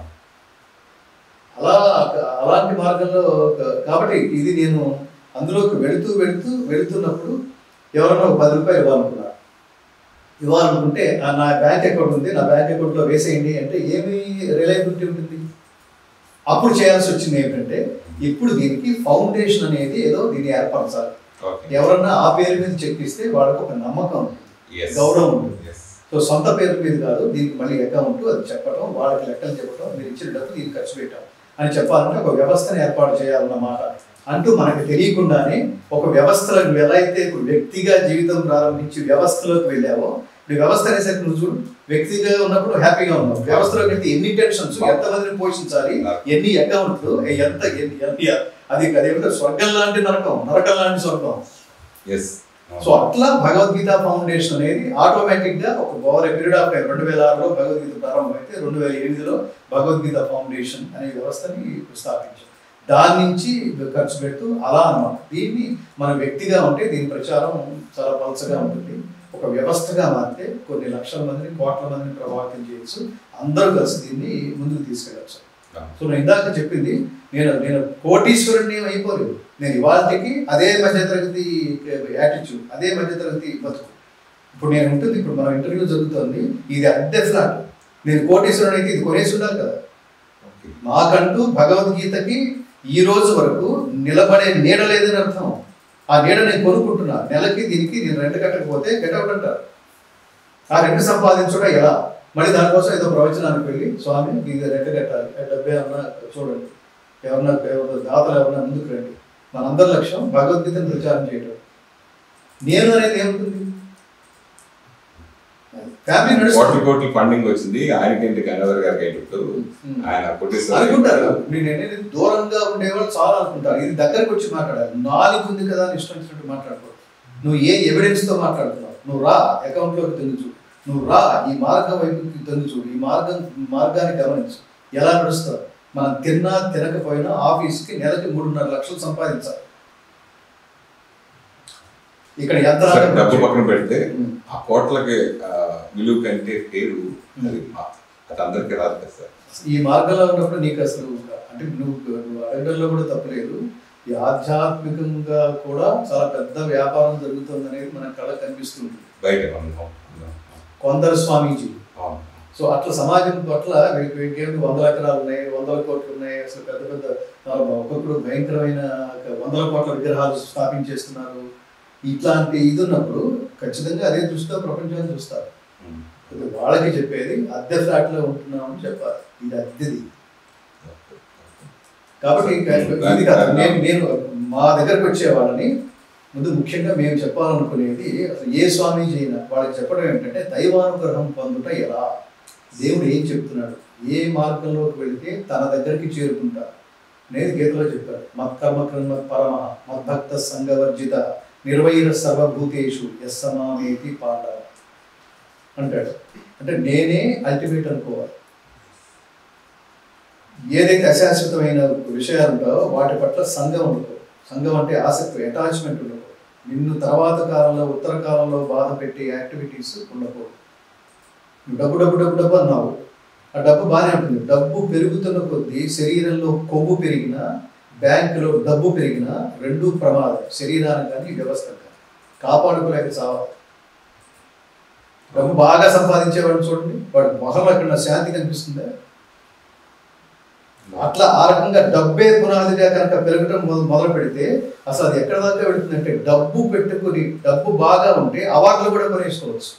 అలా అలాంటి మార్గంలో క- కాబట్టి ఇది నేను అందులోకి వెళుతూ వెళుతూ వెళుతున్నప్పుడు ఎవరన్నా ఒక పది రూపాయలు ఇవ్వాలనుకున్నారు ఇవ్వాలనుకుంటే ఆ నా బ్యాంక్ అకౌంట్ ఉంది నా బ్యాంక్ అకౌంట్లో వేసేయండి అంటే ఏమి రిలయబిలిటీ ఉంటుంది అప్పుడు చేయాల్సి వచ్చింది ఏంటంటే ఇప్పుడు దీనికి ఫౌండేషన్ అనేది ఏదో దీన్ని ఏర్పరచాలి ఓకే ఎవరన్నా ఆ పేరు మీద చెక్ ఇస్తే వాళ్ళకి ఒక నమ్మకం ఉంటుంది Yes. గౌరవం ఉంటుంది Yes. సో సొంత పేరు మీద కాదు దీనికి మళ్ళీ అకౌంట్ అది చెప్పడం వాళ్ళకి లెక్కలు చెప్పడం మీరు ఇచ్చిన డబ్బు దీనికి ఖర్చు పెట్టాం అని చెప్పాలంటే ఒక వ్యవస్థను ఏర్పాటు చేయాలన్నమాట అంటూ మనకు తెలియకుండానే ఒక వ్యవస్థలకు ఎలా అయితే ఇప్పుడు వ్యక్తిగా జీవితం ప్రారంభించి వ్యవస్థలోకి వెళ్ళావో ఇప్పుడు వ్యవస్థ అనేసరికి నువ్వు చూడు వ్యక్తిగా ఉన్నప్పుడు హ్యాపీగా ఉన్నావు వ్యవస్థలోకి వెళ్తే ఎన్ని టెన్షన్స్ ఎంతమందిని పోషించాలి ఎన్ని అకౌంట్లు ఎంత ఎన్ని ఎన్ని అది అదేమిటో స్వర్గం లాంటి నరకం నరకం లాంటి స్వర్గం Yes. సో అట్లా భగవద్గీత ఫౌండేషన్ అనేది ఆటోమేటిక్ గా ఒక ఓవర్ పీరియడ్ ఆఫ్ టైం రెండు వేల ఆరులో భగవద్గీత ప్రారంభమైతే రెండు వేల ఎనిమిదిలో భగవద్గీత ఫౌండేషన్ అనే వ్యవస్థని స్థాపించాం దాని నుంచి ఖర్చు పెడుతూ అలా అన్నమాట దీన్ని మన వ్యక్తిగా ఉంటే దీని ప్రచారం చాలా పలచగా ఉంటుంది ఒక వ్యవస్థగా మారితే కొన్ని లక్షల మందిని కోట్ల మందిని ప్రభావితం చేయొచ్చు అందరూ కలిసి దీన్ని ముందుకు తీసుకెళ్ళచ్చు సో నేను ఇందాక చెప్పింది నేను నేను కోటీశ్వరుడిని ఏం అయిపోలేదు నేను ఇవాళకి అదే మధ్యతరగతి యాటిట్యూడ్ అదే మధ్యతరగతి బతుకు ఇప్పుడు నేను ఉంటుంది ఇప్పుడు మన ఇంటర్వ్యూ జరుగుతుంది ఇది అద్దె ఫ్లాట్ నేను కోటీశ్వరుడు అయితే ఇది కొనేసి ఉండాలి కదా Okay. మాకంటూ భగవద్గీతకి ఈ రోజు వరకు నిలబడే నీడ లేదని అర్థం ఆ నీడ నేను కొనుక్కుంటున్నా నెలకి దీనికి నేను రెంట్ కట్టకపోతే గెటౌట్ అంటారు ఆ రెంట్ సంపాదించడం ఎలా మళ్ళీ దానికోసం ఏదో ప్రవచనానికి వెళ్ళి స్వామి ఇది రెంట్ కట్టాలి ఆ డబ్బే ఏమన్నా చూడండి ఎవరన్నా ఎవరన్నా దాతలు ఎవరన్నా ముందుకు రండి మనందరి లక్ష్యం భగవద్గీతను ప్రచారం చేయడం నేను అనేది ఏముంటుంది ఫ్యామిలీ కోట్ల నడుస్తుంది కోట్ల ఫండింగ్ వచ్చింది ఆయనకేంటి గంగాధర్ గారికి ఏంటి ఇప్పుడు ఉమ్. ఆయన కోటేశ్వర అనుకుంటారు నేను అనేది దూరంగా ఉండేవాళ్ళు చాలా అనుకుంటారు ఇది దగ్గరకు వచ్చి మాట్లాడాలి నాలుగు ఉంది కదా అని ఇష్టం వచ్చినట్టు మాట్లాడుకో నువ్వు ఏ ఎవిడెన్స్ తో మాట్లాడుతున్నావు నువ్వు రా అకౌంట్ లోకి తొంగి చూడు నువ్వు రా ఈ మార్గం వైపుకి తొంగి చూడు ఈ మార్గం మార్గాన్ని గమనించు ఎలా నడుస్తావు మనం తిన్నా తినకపోయినా ఆఫీస్కి నెలకి మూడున్నర లక్షలు సంపాదించాలి ఇక్కడ ఎంత సరే, రాకపోతే- డబ్బు పక్కన పెడితే ఉమ్. ఆ కోట్లకి ఆ, విలువ కంటే పేరు అది మా- అది అందరికీ రాదు కదా సార్ ఈ మార్గంలో ఉన్నప్పుడు నీకు అసలు అంటే నువ్వు నువ్వు అడగడంలో కూడా తప్పలేదు ఈ ఆధ్యాత్మికంగా కూడా చాలా పెద్ద వ్యాపారం జరుగుతుంది అనేది మన కళ కనిపిస్తుంది బయట మనం అవును. కొందరు స్వామీజీ అవును. సో అట్లా సమాజం పట్ల వీళ్ళకి వీళ్ళకి ఏమిటి వందల ఎకరాలు ఉన్నాయి వందల కోట్లు ఉన్నాయి అసలు పెద్ద పెద్ద ఆ, ఒక్కొక్కరు భయంకరమైన వందల కోట్ల విగ్రహాలు స్థాపించేస్తున్నారు ఇట్లాంటి ఇది ఉన్నప్పుడు ఖచ్చితంగా అదే దృష్టితో ప్రపంచాన్ని చూస్తారు ఉమ్. ఇది వాళ్ళకి చెప్పేది అద్దె ఫ్లాట్ లో ఉంటున్నామని చెప్పాలి ఇది అద్దెది కాబట్టి ఇంకా ఇది కాదు నేను నేను మా దగ్గరకు వచ్చే వాళ్ళని ముందు ముఖ్యంగా మేము చెప్పాలనుకునేది అసలు ఏ స్వామీజీ అయినా వాళ్ళకి చెప్పడం ఏంటంటే దైవానుగ్రహం పొందుట ఎలా దేవుడు ఏం చెప్తున్నాడు ఏ మార్గంలోకి వెళితే తన దగ్గరికి చేరుకుంటారు అనేది గీతలో చెప్పాడు మత్కర్మ కర్మ పరమ మద్భక్త సంగవర్జిత నిర్వైర సర్వభూతేషు యస్సమామేతి పాండవ అంటాడు అంటే నేనే అల్టిమేట్ అనుకోవాలి ఏదైతే అశాశ్వతమైన విషయాలు ఉంటాయో వాటి పట్ల సంఘం ఉండదు సంఘం అంటే ఆసక్తి అటాచ్మెంట్ ఉండకూడదు నిన్ను తర్వాత కాలంలో ఉత్తర కాలంలో బాధ పెట్టే యాక్టివిటీస్ ఉండకూడదు నువ్వు డబ్బు డబ్బు డబ్బు డబ్బు అన్నావు ఆ డబ్బు బాగానే ఉంటుంది డబ్బు పెరుగుతున్న కొద్దీ శరీరంలో కొవ్వు పెరిగినా బ్యాంకులో డబ్బు పెరిగినా రెండు ప్రమాదం శరీరానికి కానీ వ్యవస్థకు కానీ కాపాడుకోలేక చావాలి డబ్బు బాగా సంపాదించేవాడు చూడండి వాడు మొహంలో ఎక్కడ శాంతి కనిపిస్తుందా అట్లా ఆ రకంగా డబ్బే పునాదిగా కనుక పెరగడం మొదలు మొదలు పెడితే అసలు అది ఎక్కడ దాకా వెళుతుందంటే డబ్బు పెట్టుకుని డబ్బు బాగా ఉంటే అవార్డులు కూడా కొనేసుకోవచ్చు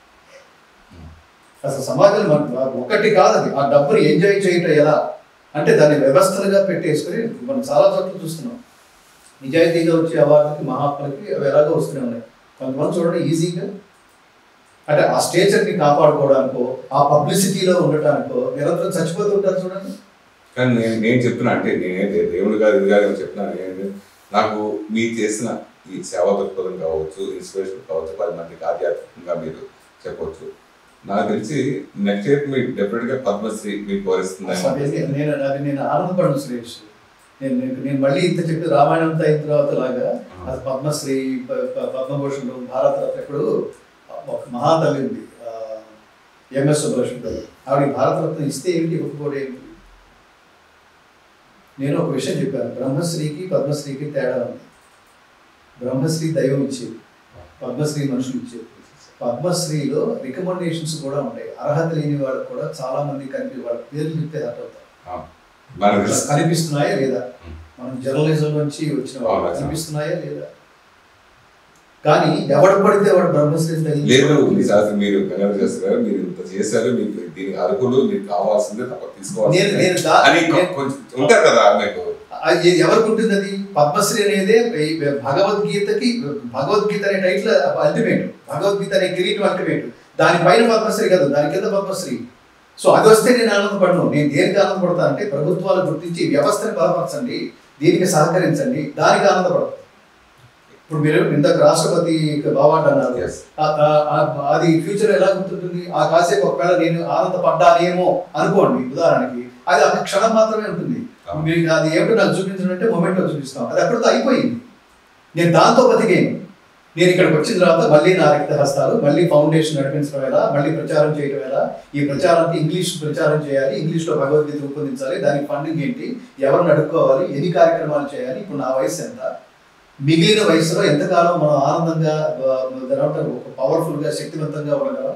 అసలు సమాజంలో మన ఒకటి కాదు అది ఆ డబ్బుని ఎంజాయ్ చేయటం ఎలా అంటే దాన్ని వ్యవస్థలుగా పెట్టేసుకుని మనం చాలా చోట్ల చూస్తున్నాం నిజాయితీగా వచ్చే అవార్డులకి మహాత్ములకి అవి ఎలాగో వస్తూనే ఉన్నాయి కొంతమంది చూడండి ఈజీగా అంటే ఆ స్టేచర్ని కాపాడుకోవడానికో ఆ పబ్లిసిటీలో ఉండటానికో నిరంతరం చచ్చిపోతుంటారు చూడండి కానీ నేను నేను చెప్తున్నా అంటే నేనే దే- దేవుడు గారు ఇది గారు చెప్తున్నాను నేను నాకు మీరు చేసిన ఈ సేవా దృక్పథం కావచ్చు ఇన్స్పిరేషన్ కావచ్చు పది మందికి ఆధ్యాత్మికంగా మీరు చెప్పవచ్చు నాకు తెలిసి నెక్స్ట్ ఇయర్ మీరు డెఫినెట్ గా పద్మశ్రీ మీకు అసలు అది వరిస్తుందని నేను అది నేను ఆనందపడను సురేష్ నేను నేను- నేను మళ్ళీ ఇంత చెప్పి రామాయణం అంతా అయిన తర్వాత లాగా అది పద్మశ్రీ ప- ప- పద్మభూషణ్ భారత రత్న ఇప్పుడు ఒక మహాతల్లి ఉంది ఆ, ఎంఎస్ సుబ్బలక్ష్మి గారు ఆవిడ భారతరత్న ఇస్తే ఏంటి ఇవ్వకపోవడం ఏంటి నేను ఒక విషయం చెప్పాను బ్రహ్మశ్రీకి పద్మశ్రీకి తేడా ఉంది బ్రహ్మశ్రీ దైవం ఇచ్చేది పద్మశ్రీ మనుషులు ఇచ్చేది పద్మశ్రీలో రికమెండేషన్స్ కూడా ఉంటాయి అర్హత లేని వాళ్ళకు కూడా చాలా మంది కనిపి వాళ్ళ పేర్లు చెప్తే హర్ట్ అవుతారు మనకు తెలుసు. కనిపిస్తున్నాయా లేదా ఉం. మనం జర్నలిజం నుంచి వచ్చిన వాళ్ళు అవునా, సార్. కనిపిస్తున్నాయా లేదా కానీ ఎవడు పడితే వాడు బ్రహ్మశ్రీ తగిలి- లేదు మీ శాస్త్రి మీరు గంగాధర శాస్త్రి గారు మీరు ఇంత చేశారు మీకు దీనికి అర్హులు మీకు కావాల్సిందే తప్ప నేను తీసుకోవాల్సిందే నేను దా- అని కొ- నేను- కొంచెం ఉంటారు కదా మీకు అది ఎవరికి ఉంటుంది అది పద్మశ్రీ అనేదే ఈ భగవద్గీతకి భగవద్గీత అనే టైటిల్ అల్టిమేట్ భగవద్గీత అనే కిరీటం అల్టిమేట్ దానిపైన పద్మశ్రీ కాదు దాని కింద పద్మశ్రీ సో అది వస్తే నేను ఆనందపడను నేను దేనికి ఆనందపడతా అంటే ప్రభుత్వాలు గుర్తించి వ్యవస్థని బలపరచండి దీనికి సహకరించండి దానికి ఆనందపడతాను ఇప్పుడు మీరు ఇందాక రాష్ట్రపతి బావాట్ అన్నారు Yes. ఆ- ఆ- ఆ- అది ఫ్యూచర్ ఎలా గుర్తుంటుంది ఆ కాసేపు ఒకవేళ నేను ఆనందపడ్డానేమో అనుకోండి ఉదాహరణకి అది ఒక క్షణం మాత్రమే ఉంటుంది అవును. మీరు అది ఏమిటో నాకు చూపించడం అంటే మొమెంటో చూపిస్తాం అది అక్కడితో అయిపోయింది నేను దాంతో బతికేను నేను ఇక్కడికి వచ్చిన తర్వాత మళ్ళీ నా రక్త హస్తాలు మళ్ళీ ఫౌండేషన్ నడిపించడం ఎలా మళ్ళీ ప్రచారం చేయడం ఎలా ఈ ప్రచారానికి ఇంగ్లీష్ ప్రచారం చేయాలి ఇంగ్లీష్లో భగవద్గీత రూపొందించాలి దానికి ఫండింగ్ ఏంటి ఎవరిని అడుక్కోవాలి ఎన్ని కార్యక్రమాలు చేయాలి ఇప్పుడు నా వయసు ఎంత మిగిలిన వయసులో ఎంతకాలం మనం ఆనందంగా ఆ, దాని ఏమంటారు, ఒక పవర్ఫుల్గా శక్తివంతంగా ఉండగలం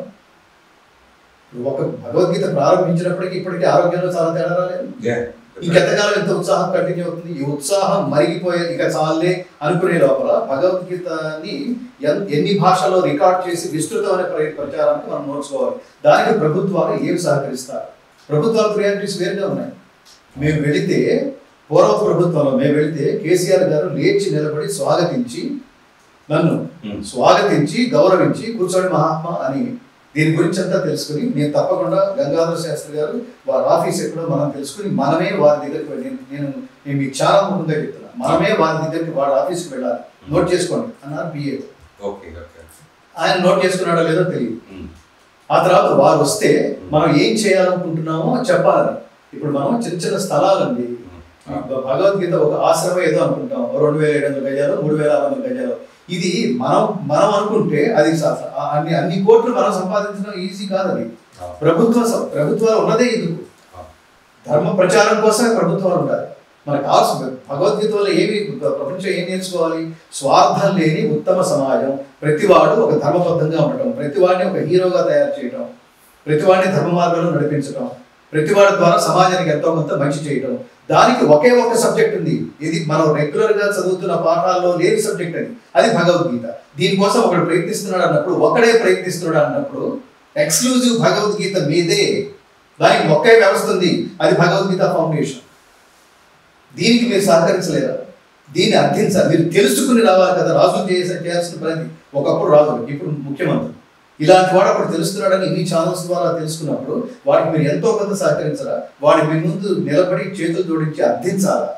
ఒక భగవద్గీత ప్రారంభించినప్పటికీ ఇప్పటికీ ఆరోగ్యంలో చాలా తేడా రాలేదు Yeah. ఇంకెంతకాలం ఎంత ఉత్సాహం కంటిన్యూ అవుతుంది ఈ ఉత్సాహం మరిగిపోయే ఇక చాలే అనుకునే లోపల భగవద్గీతని ఎన్- ఎన్ని భాషల్లో రికార్డ్ చేసి విస్తృతమైన ప్ర- ప్రచారానికి మనం నోచుకోవాలి దానికి ప్రభుత్వాలు ఏమి సహకరిస్తారు ప్రభుత్వాల ప్రియారిటీస్ వేరుగా ఉన్నాయి మేము వెళితే పూర్వ ప్రభుత్వంలో మేము వెళితే కేసీఆర్ గారు లేచి నిలబడి స్వాగతించి నన్ను Hmm. స్వాగతించి గౌరవించి కూర్చోండి మహాత్మా అని దీని గురించి అంతా తెలుసుకుని నేను తప్పకుండా గంగాధర శాస్త్రి గారు వారి ఆఫీస్ ఎక్కడో మనం తెలుసుకుని మనమే వారి దగ్గరికి వెళ్ళి నేను నేను నేను మీకు చాలా ముందుగా చెప్తున్నా మనమే వారి దగ్గరికి వారి ఆఫీస్కి వెళ్ళాలి నోట్ చేసుకోండి అన్నారు బిఏ ఓకే ఓకే ఆయన నోట్ చేసుకున్నాడో లేదో తెలియదు ఉమ్. ఆ తర్వాత వారు వస్తే మనం ఏం చేయాలనుకుంటున్నామో చెప్పాలని ఇప్పుడు మనం చిన్న చిన్న స్థలాలండి ఆ. భగవద్గీత ఒక ఆశ్రమం ఏదో అనుకుంటాం రెండు వేల ఏడు వందల గజాలు మూడు వేల ఆరు వందల గజాలు ఇది మనం మనం అనుకుంటే అది స- స- అన్ని అన్ని కోట్లు మనం సంపాదించడం ఈజీ కాదు అది ఆ. ప్రభుత్వ స- ప్రభుత్వాలు ఉన్నదే ఎందుకు ఆ. ధర్మ ప్రచారం కోసమే ప్రభుత్వాలు ఉండాలి మనకు కావాల్సిన భగవద్గీత వల్ల ఏమి ప్రపంచం ఏం నేర్చుకోవాలి స్వార్థం లేని ఉత్తమ సమాజం ప్రతివాడు ఒక ధర్మబద్ధంగా ఉండటం ప్రతివాడిని ఒక హీరోగా తయారు చేయటం ప్రతివాడిని ధర్మ మార్గంలో నడిపించటం ప్రతివాడి ద్వారా సమాజానికి ఎంతో కొంత మంచి చేయటం దానికి ఒకే ఒక సబ్జెక్ట్ ఉంది ఇది మనం రెగ్యులర్ గా చదువుతున్న పాఠాల్లో లేని సబ్జెక్ట్ అది అది భగవద్గీత దీనికోసం ఒకడు ప్రయత్నిస్తున్నాడు అన్నప్పుడు ఒకడే ప్రయత్నిస్తున్నాడు అన్నప్పుడు ఎక్స్క్లూజివ్ భగవద్గీత మీదే దానికి ఒకే వ్యవస్థ ఉంది అది భగవద్గీత ఫౌండేషన్ దీనికి మీరు సహకరించలేరా దీన్ని అర్థించాలి మీరు తెలుసుకుని రావాలి కదా రాజులు చేసే చేయాల్సిన పని ఒకప్పుడు రాజులు ఇప్పుడు ముఖ్యమంత్రి ఇలాంటి వాడు అప్పుడు తెలుస్తున్నాడని ఇన్ని ఛానల్స్ ద్వారా తెలుసుకున్నప్పుడు వాడికి మీరు ఎంతో కొంత సహకరించరా వాడి మీ ముందు నిలబడి చేతులు జోడించి అర్థించాలా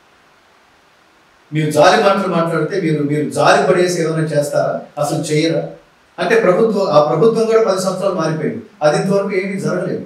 మీరు జాలి మాటలు మాట్లాడితే మీరు మీరు జాలి పడేసి ఏమైనా చేస్తారా అసలు చేయరా అంటే ప్రభుత్వం ఆ ప్రభుత్వం కూడా పది సంవత్సరాలు మారిపోయింది అది ఇంతవరకు ఏమీ జరగలేదు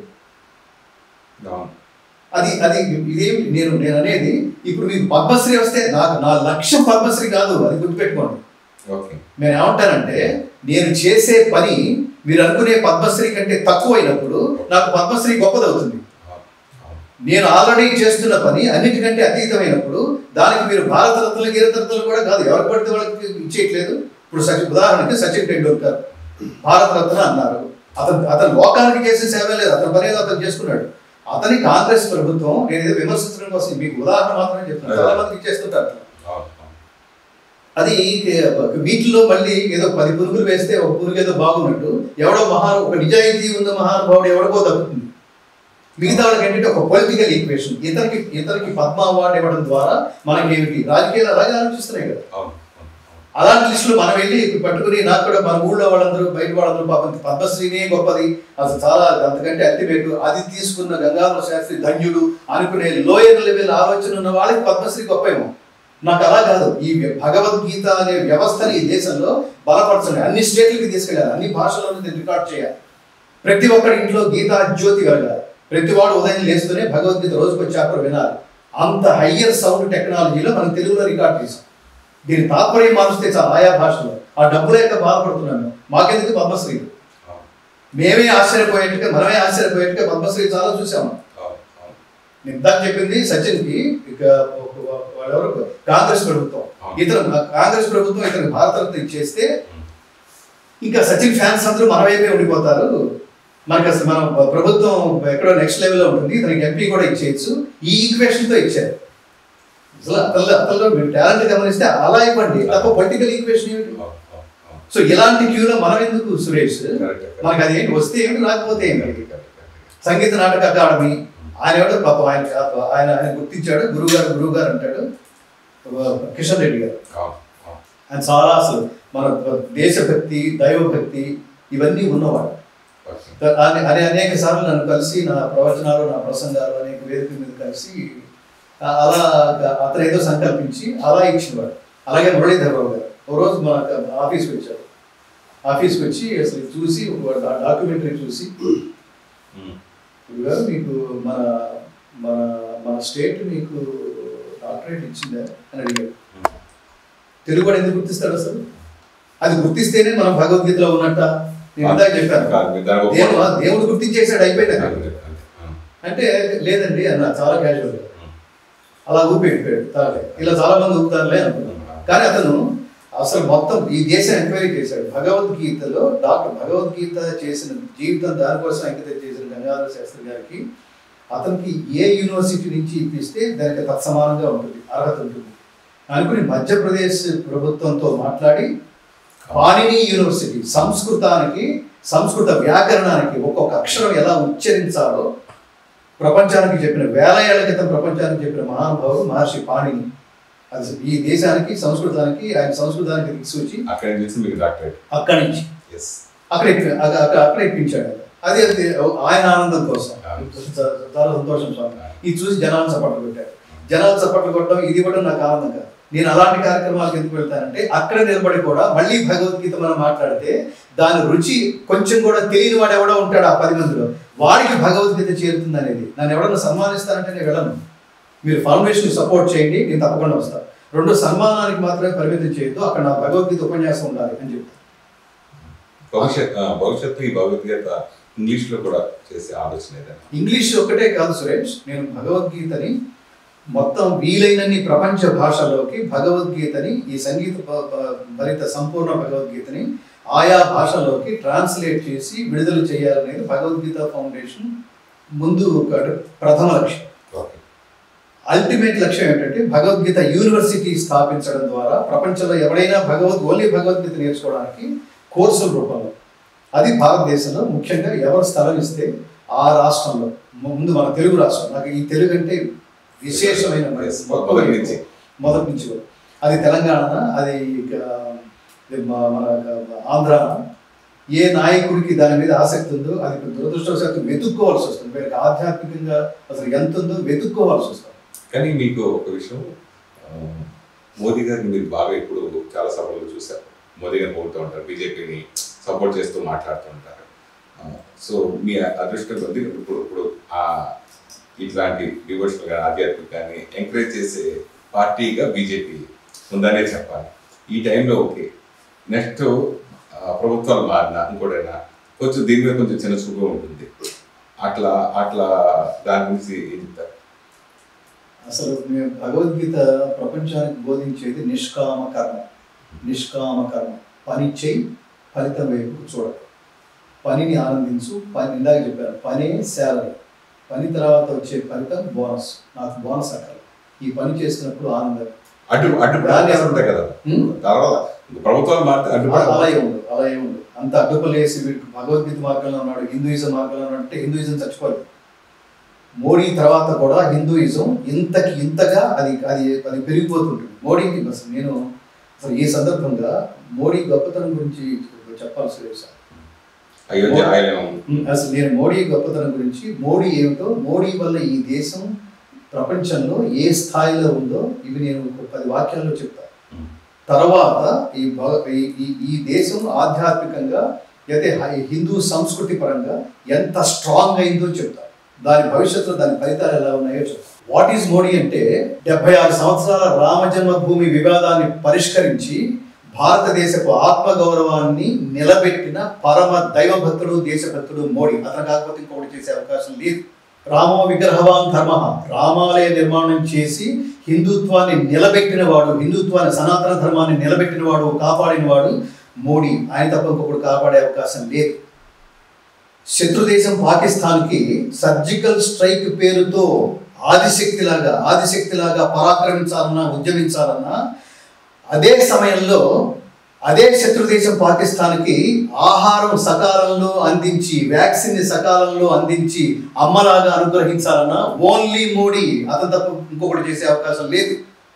అవును అది అది ఇదేమి నేను నేను అనేది ఇప్పుడు మీకు పద్మశ్రీ వస్తే నాకు నా లక్ష్యం పద్మశ్రీ కాదు అది గుర్తుపెట్టుకోండి ఓకే నేను ఏమంటానంటే నేను చేసే పని మీరు అనుకునే పద్మశ్రీ కంటే తక్కువ అయినప్పుడు నాకు పద్మశ్రీ గొప్పదవుతుంది అవును అవును నేను ఆల్రెడీ చేస్తున్న పని అన్నిటికంటే అతీతమైనప్పుడు దానికి మీరు భారతరత్నలు గిరతరత్నలు కూడా కాదు ఎవరికి పడితే వాళ్ళకి ఇచ్చేయట్లేదు ఇప్పుడు సచిన్ ఉదాహరణకి సచిన్ టెండూల్కర్ భారతరత్న అన్నారు అతను అతను లోకానికి చేసే సేవ లేదు అతని పని ఏదో అతను చేసుకున్నాడు అతని కాంగ్రెస్ ప్రభుత్వం నేను ఏదో విమర్శించడం కోసం మీకు ఉదాహరణ మాత్రమే చెప్తున్నాను చాలా మందికి ఇచ్చేస్తుంటారు అట్లా. అవును అవును అది వీటిలో మళ్ళీ ఏదో పది పురుగులు వేస్తే ఒక పురుగు ఏదో బాగున్నట్టు ఎవడో మహా ఒక నిజాయితీ ఉన్న మహానుభావుడు ఎవడికో దక్కుతుంది మిగతా వాళ్ళకి ఏంటంటే ఒక పొలిటికల్ ఈక్వేషన్ ఇతనికి ఇతనికి పద్మ అవార్డు ఇవ్వడం ద్వారా మనకి ఏమిటి రాజకీయాలు అలాగే ఆలోచిస్తున్నాయి కదా అవును అవును అవును అలాంటి లిస్టులో మనం వెళ్ళి పట్టుకుని నాకు కూడా మన ఊళ్ళో వాళ్ళందరూ బయట వాళ్ళందరూ పాపం పద్మశ్రీనే గొప్పది అసలు చాలా అంతకంటే అల్టిమేట్ అది తీసుకున్న గంగాధర శాస్త్రి ధన్యుడు అనుకునే లోయర్ లెవెల్ ఆలోచన ఉన్న వాళ్ళకి పద్మశ్రీ గొప్పేమో నాకు అలా కాదు ఈ భగవద్గీత అనే వ్యవస్థని ఈ దేశంలో బలపరచండి అన్ని స్టేట్లకి తీసుకెళ్ళాలి అన్ని భాషల్లోనూ దీన్ని రికార్డ్ చేయాలి ప్రతి ఒక్కరి ఇంట్లో గీతా జ్యోతి కలగాలి ప్రతి వాడు ఉదయం లేస్తూనే భగవద్గీత రోజుకు చాప్టర్ వినాలి అంత హయ్యర్ సౌండ్ టెక్నాలజీలో మనం తెలుగులో రికార్డ్ చేసాం దీని తాత్పర్యం మారుస్తే చాలా ఆయా భాషలో ఆ డబ్బుల యొక్క బాధపడుతున్నాను మాకెందుకు పద్మశ్రీ అవును మేమే ఆశ్చర్యపోయేట్టుగా మనమే ఆశ్చర్యపోయేట్టుగా పద్మశ్రీ చాలా చూసాము అవును అవును నేను ఇందాక చెప్పింది సచిన్కి ఇక వాళ్ళెవరు కాంగ్రెస్ ప్రభుత్వం ఇతను కాంగ్రెస్ ప్రభుత్వం ఇతను భారతరత్న ఇచ్చేస్తే ఇంకా సచిన్ ఫ్యాన్స్ అందరూ మన వైపే ఉండిపోతారు మనకి అసలు మన ప్రభుత్వం ఎక్కడో నెక్స్ట్ లెవెల్లో ఉంటుంది ఇతనికి ఎంపీ కూడా ఇచ్చేయచ్చు ఈ ఈక్వేషన్తో ఇచ్చారు అసలు అతను అతనిలో మీరు టాలెంట్ గమనిస్తే అలా ఇవ్వండి తప్ప పొలిటికల్ ఈక్వేషన్ ఏమిటి అవును అవును అవును సో ఇలాంటి క్యూలో మనం ఎందుకు సురేష్ కరెక్ట్ మనకి అది ఏంటి వస్తే ఏమిటి రాకపోతే ఏమిటి కరెక్ట్ కరెక్ట్ సంగీత నాటక అకాడమీ ఆయన ఎవడో పాపం ఆయన ఆయన ఆయన గుర్తించాడు గురువు గారు గురువు గారు అంటాడు కిషన్ రెడ్డి గారు అవును అవును ఆయన చాలా అసలు మన దేశభక్తి దైవభక్తి ఇవన్నీ ఉన్నవాడు ఓకే అని అని అనేక సార్లు నన్ను కలిసి నా ప్రవచనాలు నా ప్రసంగాలు అనేక వేదిక మీద కలిసి ఆ- అలా అతను ఏదో సంకల్పించి అలా ఇచ్చినవాడు అలాగే మురళీధరరావు గారు ఓ రోజు మన ఆఫీస్కి వచ్చారు ఆఫీస్కి వచ్చి అసలు చూసి ఒక డా- డాక్యుమెంటరీ చూసి ఉమ్. గురువు గారు మీకు మన మన మన స్టేట్ మీకు డాక్టరేట్ ఇచ్చిందా అని అడిగాడు ఉమ్. తెలుగు వాడు ఎందుకు గుర్తిస్తాడు అసలు అది గుర్తిస్తేనే మనం భగవద్గీతలో ఉన్నట్ట నేను ఇందాక చెప్పాను కాదు, మీరు దానికి ఒక- దేవుడు దేవుడు గుర్తించేసాడు అయిపోయింది అక్కడ. అంతే, అంతే. ఆ. అంటే లేదండి అన్న చాలా క్యాజువల్ ఉమ్. అలా ఊపి వెళ్ళిపోయాడు తాగే ఇలా చాలా మంది ఊపుతారులే అనుకున్నాను కానీ అతను అసలు మొత్తం ఈ దేశం ఎంక్వైరీ చేశాడు భగవద్గీతలో డాక్టర్ భగవద్గీత చేసిన జీవితం దానికోసం అంకితం చేసిన గంగాధర శాస్త్రి గారికి అతనికి ఏ యూనివర్సిటీ నుంచి ఇప్పిస్తే దానికి తత్సమానంగా ఉంటుంది అర్హత ఉంటుంది అనుకుని మధ్యప్రదేశ్ ప్రభుత్వంతో మాట్లాడి పాణిని యూనివర్సిటీ సంస్కృతానికి సంస్కృత వ్యాకరణానికి ఒక్కొక్క అక్షరం ఎలా ఉచ్చరించాలో ప్రపంచానికి చెప్పిన వేల ఏళ్ల క్రితం ప్రపంచానికి చెప్పిన మహానుభావుడు మహర్షి పాణిని అది ఈ దేశానికి సంస్కృతానికి ఆయన సంస్కృతానికి దిక్సూచి అక్కడి నుంచి మీకు డాక్టరేట్ అక్కడి నుంచి ఎస్ అక్కడ ఇప్పి- అక్కడ అక్కడ- అక్కడ ఇప్పించాడు అది అది ఆయన ఆనందం కోసం చా- చాలా సంతోషం స్వామి ఇది చూసి జనాలు చప్పట్లు కొట్టారు జనాలు చప్పట్లు కొట్టడం ఇది కూడా నాకు ఆనందం కాదు నేను అలాంటి కార్యక్రమాలకు ఎందుకు వెళ్తానంటే అక్కడ నిలబడి కూడా మళ్ళీ భగవద్గీత మనం మాట్లాడితే దాని రుచి కొంచెం కూడా తెలియని వాడు ఎవడో ఉంటాడు ఆ పది మందిలో వాడికి భగవద్గీత చేరుతుంది అనేది నన్ను ఎవడన్నా సన్మానిస్తానంటే నేను వెళ్ళను మీరు ఫౌండేషన్ సపోర్ట్ చేయండి నేను తప్పకుండా వస్తాను రెండు సన్మానానికి మాత్రమే పరిమితం చేయొద్దు అక్కడ నా భగవద్గీత ఉపన్యాసం ఉండాలి అని చెప్తాను భవిష్యత్ ఆ, భవిష్యత్తు ఈ భగవద్గీత ఇంగ్లీష్ లో కూడా చేసే ఆలోచన ఏదైనా ఇంగ్లీష్ ఒక్కటే కాదు సురేష్ నేను భగవద్గీతని మొత్తం వీలైనన్ని ప్రపంచ భాషల్లోకి భగవద్గీతని ఈ సంగీత ప- ప- భరిత సంపూర్ణ భగవద్గీతని ఆయా భాషలోకి ట్రాన్స్లేట్ చేసి విడుదల చేయాలనేది భగవద్గీత ఫౌండేషన్ ముందు ఒక ప్రథమ లక్ష్యం ఓకే అల్టిమేట్ లక్ష్యం ఏంటంటే భగవద్గీత యూనివర్సిటీ స్థాపించడం ద్వారా ప్రపంచంలో ఎవరైనా భగవద్ ఓన్లీ భగవద్గీత నేర్చుకోవడానికి కోర్సుల రూపంలో అది భారతదేశంలో ముఖ్యంగా ఎవరు స్థలం ఇస్తే ఆ రాష్ట్రంలో ముందు మన తెలుగు రాష్ట్రం నాకు ఈ తెలుగు అంటే విశేషమైన Yes, మొత్తం మొదటి నుంచి. మొదటి నుంచి కూడా. అది తెలంగాణ అది ఇక ఇది మా- మన ఆంధ్ర ఏ నాయకుడికి దాని మీద ఆసక్తి ఉందో అది దురదృష్టవశాత్తు వెతుక్కోవాల్సి వస్తుంది వీళ్ళకి ఆధ్యాత్మికంగా అసలు ఎంత ఉందో వెతుక్కోవాల్సి వస్తుంది కానీ మీకు ఒక విషయం ఆ, మోదీ గారిని మీరు బాగా ఇప్పుడు చాలా సభల్లో చూశారు మోదీ గారిని పొగుడుతూ ఉంటారు బీజేపీని సపోర్ట్ చేస్తూ మాట్లాడుతూ ఉంటారు ఆ, సో మీ అదృష్టం కొద్ది ఇప్పుడు ఇప్పుడు ఆ ఇట్లాంటి డివోషనల్ కానీ ఆధ్యాత్మిక కానీ ఎంకరేజ్ చేసే పార్టీగా బీజేపీ ఉందనే చెప్పాలి ఈ టైంలో ఓకే నెక్స్ట్ ప్రభుత్వాలు మారినా ఇంకోటైనా కొంచెం దీని మీద కొంచెం చిన్న చూపు ఉంటుంది అట్లా అట్లా దాని గురించి ఏం చెప్తారు అసలు మేము భగవద్గీత ప్రపంచానికి బోధించేది నిష్కామ కర్మ నిష్కామ కర్మ పని చేయి ఫలితం వైపు చూడకు పనిని ఆనందించు పని ఇందాక చెప్పాను పనే శాలరీ పని తర్వాత వచ్చే ఫలితం బోనస్ నాకు బోనస్ అక్కర్లేదు ఈ పని చేసినప్పుడు ఆనందం అడ్డు అడ్డు ఉంటాయి కదా హ్మ్? తర్వాత ప్రభుత్వాలు మారితే అలా అడ్డుపడాలి అలా ఏం ఉండదు అలా ఏం ఉండదు అంత అడ్డుపలు వేసి వీడికి భగవద్గీత మార్గంలో ఉన్నాడు హిందూయిజం మార్గంలో ఉన్నాడు అంటే హిందూయిజం చచ్చిపోలేదు మోడీ తర్వాత కూడా హిందూయిజం ఇంతకి ఇంతగా అది అది అది పెరిగిపోతుంటుంది మోడీకి అసలు నేను అసలు ఈ సందర్భంగా మోడీ గొప్పతనం గురించి చెప్పాల్సి లేదు సార్ అయోధ్య ఆలయం అసలు నేను మోడీ గొప్పతనం గురించి మోడీ ఏమిటో మోడీ వల్ల ఈ దేశం ప్రపంచంలో ఏ స్థాయిలో ఉందో ఇవి నేను ఒక పది వాక్యాల్లో చెప్తాను తర్వాత ఈ భగ- ఈ- ఈ ఈ దేశం ఆధ్యాత్మికంగా అయితే హై- హిందూ సంస్కృతి పరంగా ఎంత స్ట్రాంగ్ అయిందో చెప్తాను దాని భవిష్యత్తులో దాని ఫలితాలు ఎలా ఉన్నాయో చెప్తాను వాట్ ఈజ్ మోడీ అంటే డెబ్బై ఆరు సంవత్సరాల రామజన్మభూమి వివాదాన్ని పరిష్కరించి భారతదేశపు ఆత్మగౌరవాన్ని నిలబెట్టిన పరమ దైవభక్తుడు దేశభక్తుడు మోడీ అతను కాకపోతే ఇంకొకటి చేసే అవకాశం లేదు రామో విగ్రహవాన్ ధర్మ రామాలయ నిర్మాణం చేసి హిందుత్వాన్ని నిలబెట్టిన వాడు హిందుత్వాన్ని సనాతన ధర్మాన్ని నిలబెట్టిన వాడు కాపాడిన వాడు మోడీ ఆయన తప్ప ఇంకొకటి కాపాడే అవకాశం లేదు శత్రుదేశం పాకిస్తాన్కి సర్జికల్ స్ట్రైక్ పేరుతో ఆదిశక్తిలాగా ఆదిశక్తిలాగా పరాక్రమించాలన్నా ఉద్యమించాలన్నా అదే సమయంలో అదే శత్రుదేశం పాకిస్తాన్కి ఆహారం సకాలంలో అందించి వ్యాక్సిన్ ని సకాలంలో అందించి అమ్మలాగా అనుగ్రహించాలన్నా ఓన్లీ మోడీ అతను తప్ప ఇంకొకటి చేసే అవకాశం లేదు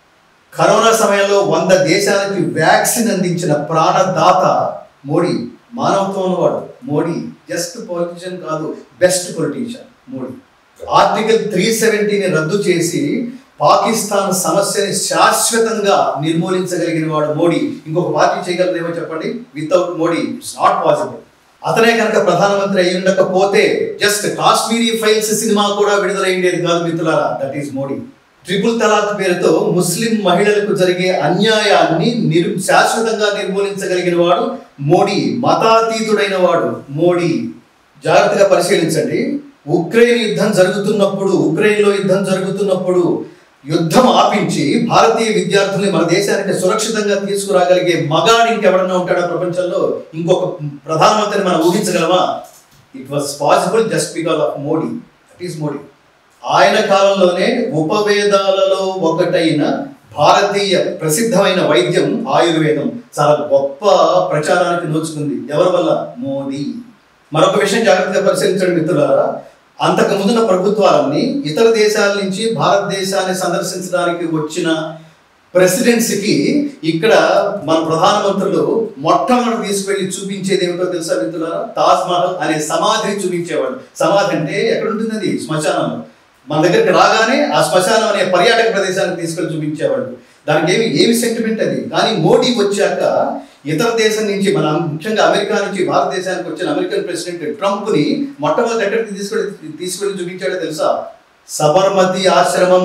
కరోనా సమయంలో వంద దేశాలకి వ్యాక్సిన్ అందించిన ప్రాణదాత మోడీ మానవత్వం ఉన్నవాడు మోడీ జస్ట్ పొలిటీషియన్ కాదు best politician Modi article three సెవెంటీని రద్దు చేసి పాకిస్తాన్ సమస్యని శాశ్వతంగా నిర్మూలించగలిగిన వాడు మోడీ ఇంకొక పార్టీ చేయగలదేమో చెప్పండి without Modi it's not possible అతనే కనుక ప్రధానమంత్రి అయి ఉండకపోతే జస్ట్ కాశ్మీరీ ఫైల్స్ సినిమా కూడా విడుదలైండేది కాదు మిత్రులారా that is Modi triple talaq పేరుతో ముస్లిం మహిళలకు జరిగే అన్యాయాన్ని నిర్ శాశ్వతంగా నిర్మూలించగలిగిన వాడు మోడీ మతాతీతుడైన వాడు మోడీ జాగ్రత్తగా పరిశీలించండి ఉక్రెయిన్ యుద్ధం జరుగుతున్నప్పుడు ఉక్రెయిన్లో యుద్ధం జరుగుతున్నప్పుడు యుద్ధం ఆపించి భారతీయ విద్యార్థుల్ని మన దేశానికి సురక్షితంగా తీసుకురాగలిగే మగాడు ఇంకెవడన్నా ఉంటాడా ప్రపంచంలో ఇంకొక ప్రధానమంత్రిని మనం ఊహించగలమా it was possible just because of Modi that is Modi ఆయన కాలంలోనే ఉపవేదాలలో ఒకటైన భారతీయ ప్రసిద్ధమైన వైద్యం ఆయుర్వేదం చాలా గొప్ప ప్రచారానికి నోచుకుంది ఎవరి వల్ల మోదీ మరొక విషయం జాగ్రత్తగా పరిశీలించండి మిత్రులారా అంతకు ముందున్న ప్రభుత్వాలన్నీ ఇతర దేశాల నుంచి భారతదేశాన్ని సందర్శించడానికి వచ్చిన ప్రెసిడెన్సీకి ఇక్కడ మన ప్రధానమంత్రులు మొట్టమొదటి తీసుకెళ్లి చూపించేది ఏమిటో తెలుసా మిత్రులారా తాజ్ మహల్ అనే సమాధిని చూపించేవాడు సమాధి అంటే ఎక్కడ ఉంటుంది అది శ్మశానంలో మన దగ్గరికి రాగానే ఆ శ్మశానం అనే పర్యాటక ప్రదేశానికి తీసుకెళ్లి చూపించేవాడు దానికి ఏమి ఏమి సెంటిమెంట్ అది కానీ మోడీ వచ్చాక ఇతర దేశం నుంచి మన ముఖ్యంగా అమెరికా నుంచి భారతదేశానికి వచ్చిన అమెరికన్ ప్రెసిడెంట్ ట్రంప్ ని మొట్టమొదటి ఎక్కడికి తీసుకెళ్ళి తీసుకెళ్లి చూపించాడో తెలుసా సబర్మతి ఆశ్రమం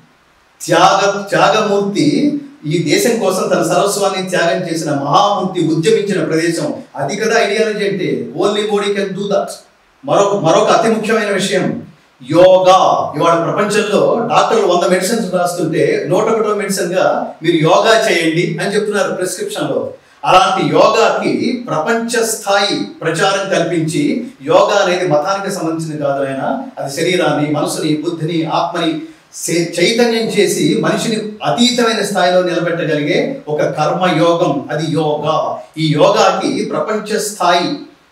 త్యాగ త్యాగమూర్తి ఈ దేశం కోసం తన సర్వస్వాన్ని త్యాగం చేసిన మహామూర్తి ఉద్యమించిన ప్రదేశం అది కదా ఐడియాలజీ అంటే only Modi can do that మరొక మరొక అతి ముఖ్యమైన విషయం యోగా ఇవాళ ప్రపంచంలో డాక్టర్లు వంద మెడిసిన్స్ రాస్తుంటే నూట ఒకటో మెడిసిన్ గా మీరు యోగా చేయండి అని చెప్తున్నారు ప్రిస్క్రిప్షన్ లో అలాంటి యోగాకి ప్రపంచ స్థాయి ప్రచారం కల్పించి యోగా అనేది మతానికి సంబంధించింది కాదు ఆయన అది శరీరాన్ని మనసుని బుద్ధిని ఆత్మని సే- చైతన్యం చేసి మనిషిని అతీతమైన స్థాయిలో నిలబెట్టగలిగే ఒక కర్మ యోగం అది యోగా ఈ యోగాకి ప్రపంచ స్థాయి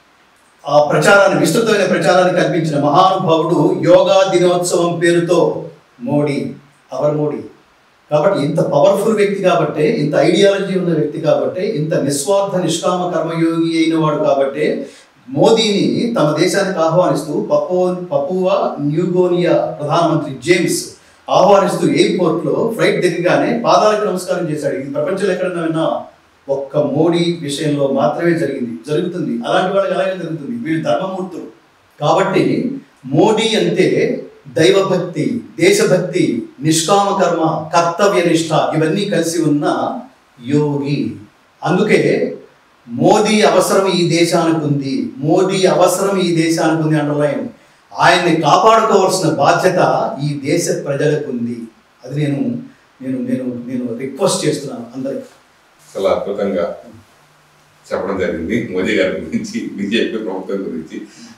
ఆ ప్రచారాన్ని విస్తృతమైన ప్రచారాన్ని కల్పించిన మహానుభావుడు యోగా దినోత్సవం పేరుతో మోడీ అవర్ మోడీ కాబట్టి ఇంత పవర్ఫుల్ వ్యక్తి కాబట్టే ఇంత ఐడియాలజీ ఉన్న వ్యక్తి కాబట్టే ఇంత నిస్వార్థ నిష్కామ కర్మయోగి అయిన వాడు కాబట్టే మోదీని తమ దేశానికి ఆహ్వానిస్తూ పప్పు పప్పువా న్యూగోనియా ప్రధానమంత్రి జేమ్స్ ఆహ్వానిస్తూ ఎయిర్పోర్ట్లో ఫ్లైట్ దిగగానే పాదాలకు నమస్కారం చేశాడు ఇది ప్రపంచంలో ఎక్కడన్నా విన్నా ఒక్క మోడీ విషయంలో మాత్రమే జరిగింది జరుగుతుంది అలాంటి వాళ్ళకి అలాగే జరుగుతుంది వీళ్ళు ధర్మమూర్తులు కాబట్టి మోడీ అంటే దైవభక్తి దేశభక్తి నిష్కామ కర్మ కర్తవ్య నిష్ఠ ఇవన్నీ కలిసి ఉన్న యోగి అందుకే మోదీ అవసరం ఈ దేశానికి ఉంది మోదీ అవసరం ఈ దేశానికి ఉంది అండర్లైన్ ఆయన్ని కాపాడుకోవాల్సిన బాధ్యత ఈ దేశ ప్రజలకు ఉంది అది నేను నేను నేను నేను రిక్వెస్ట్ చేస్తున్నాను అందరికి చాలా అద్భుతంగా చెప్పడం జరిగింది మోదీ గారి గురించి బీజేపీ ప్రభుత్వం గురించి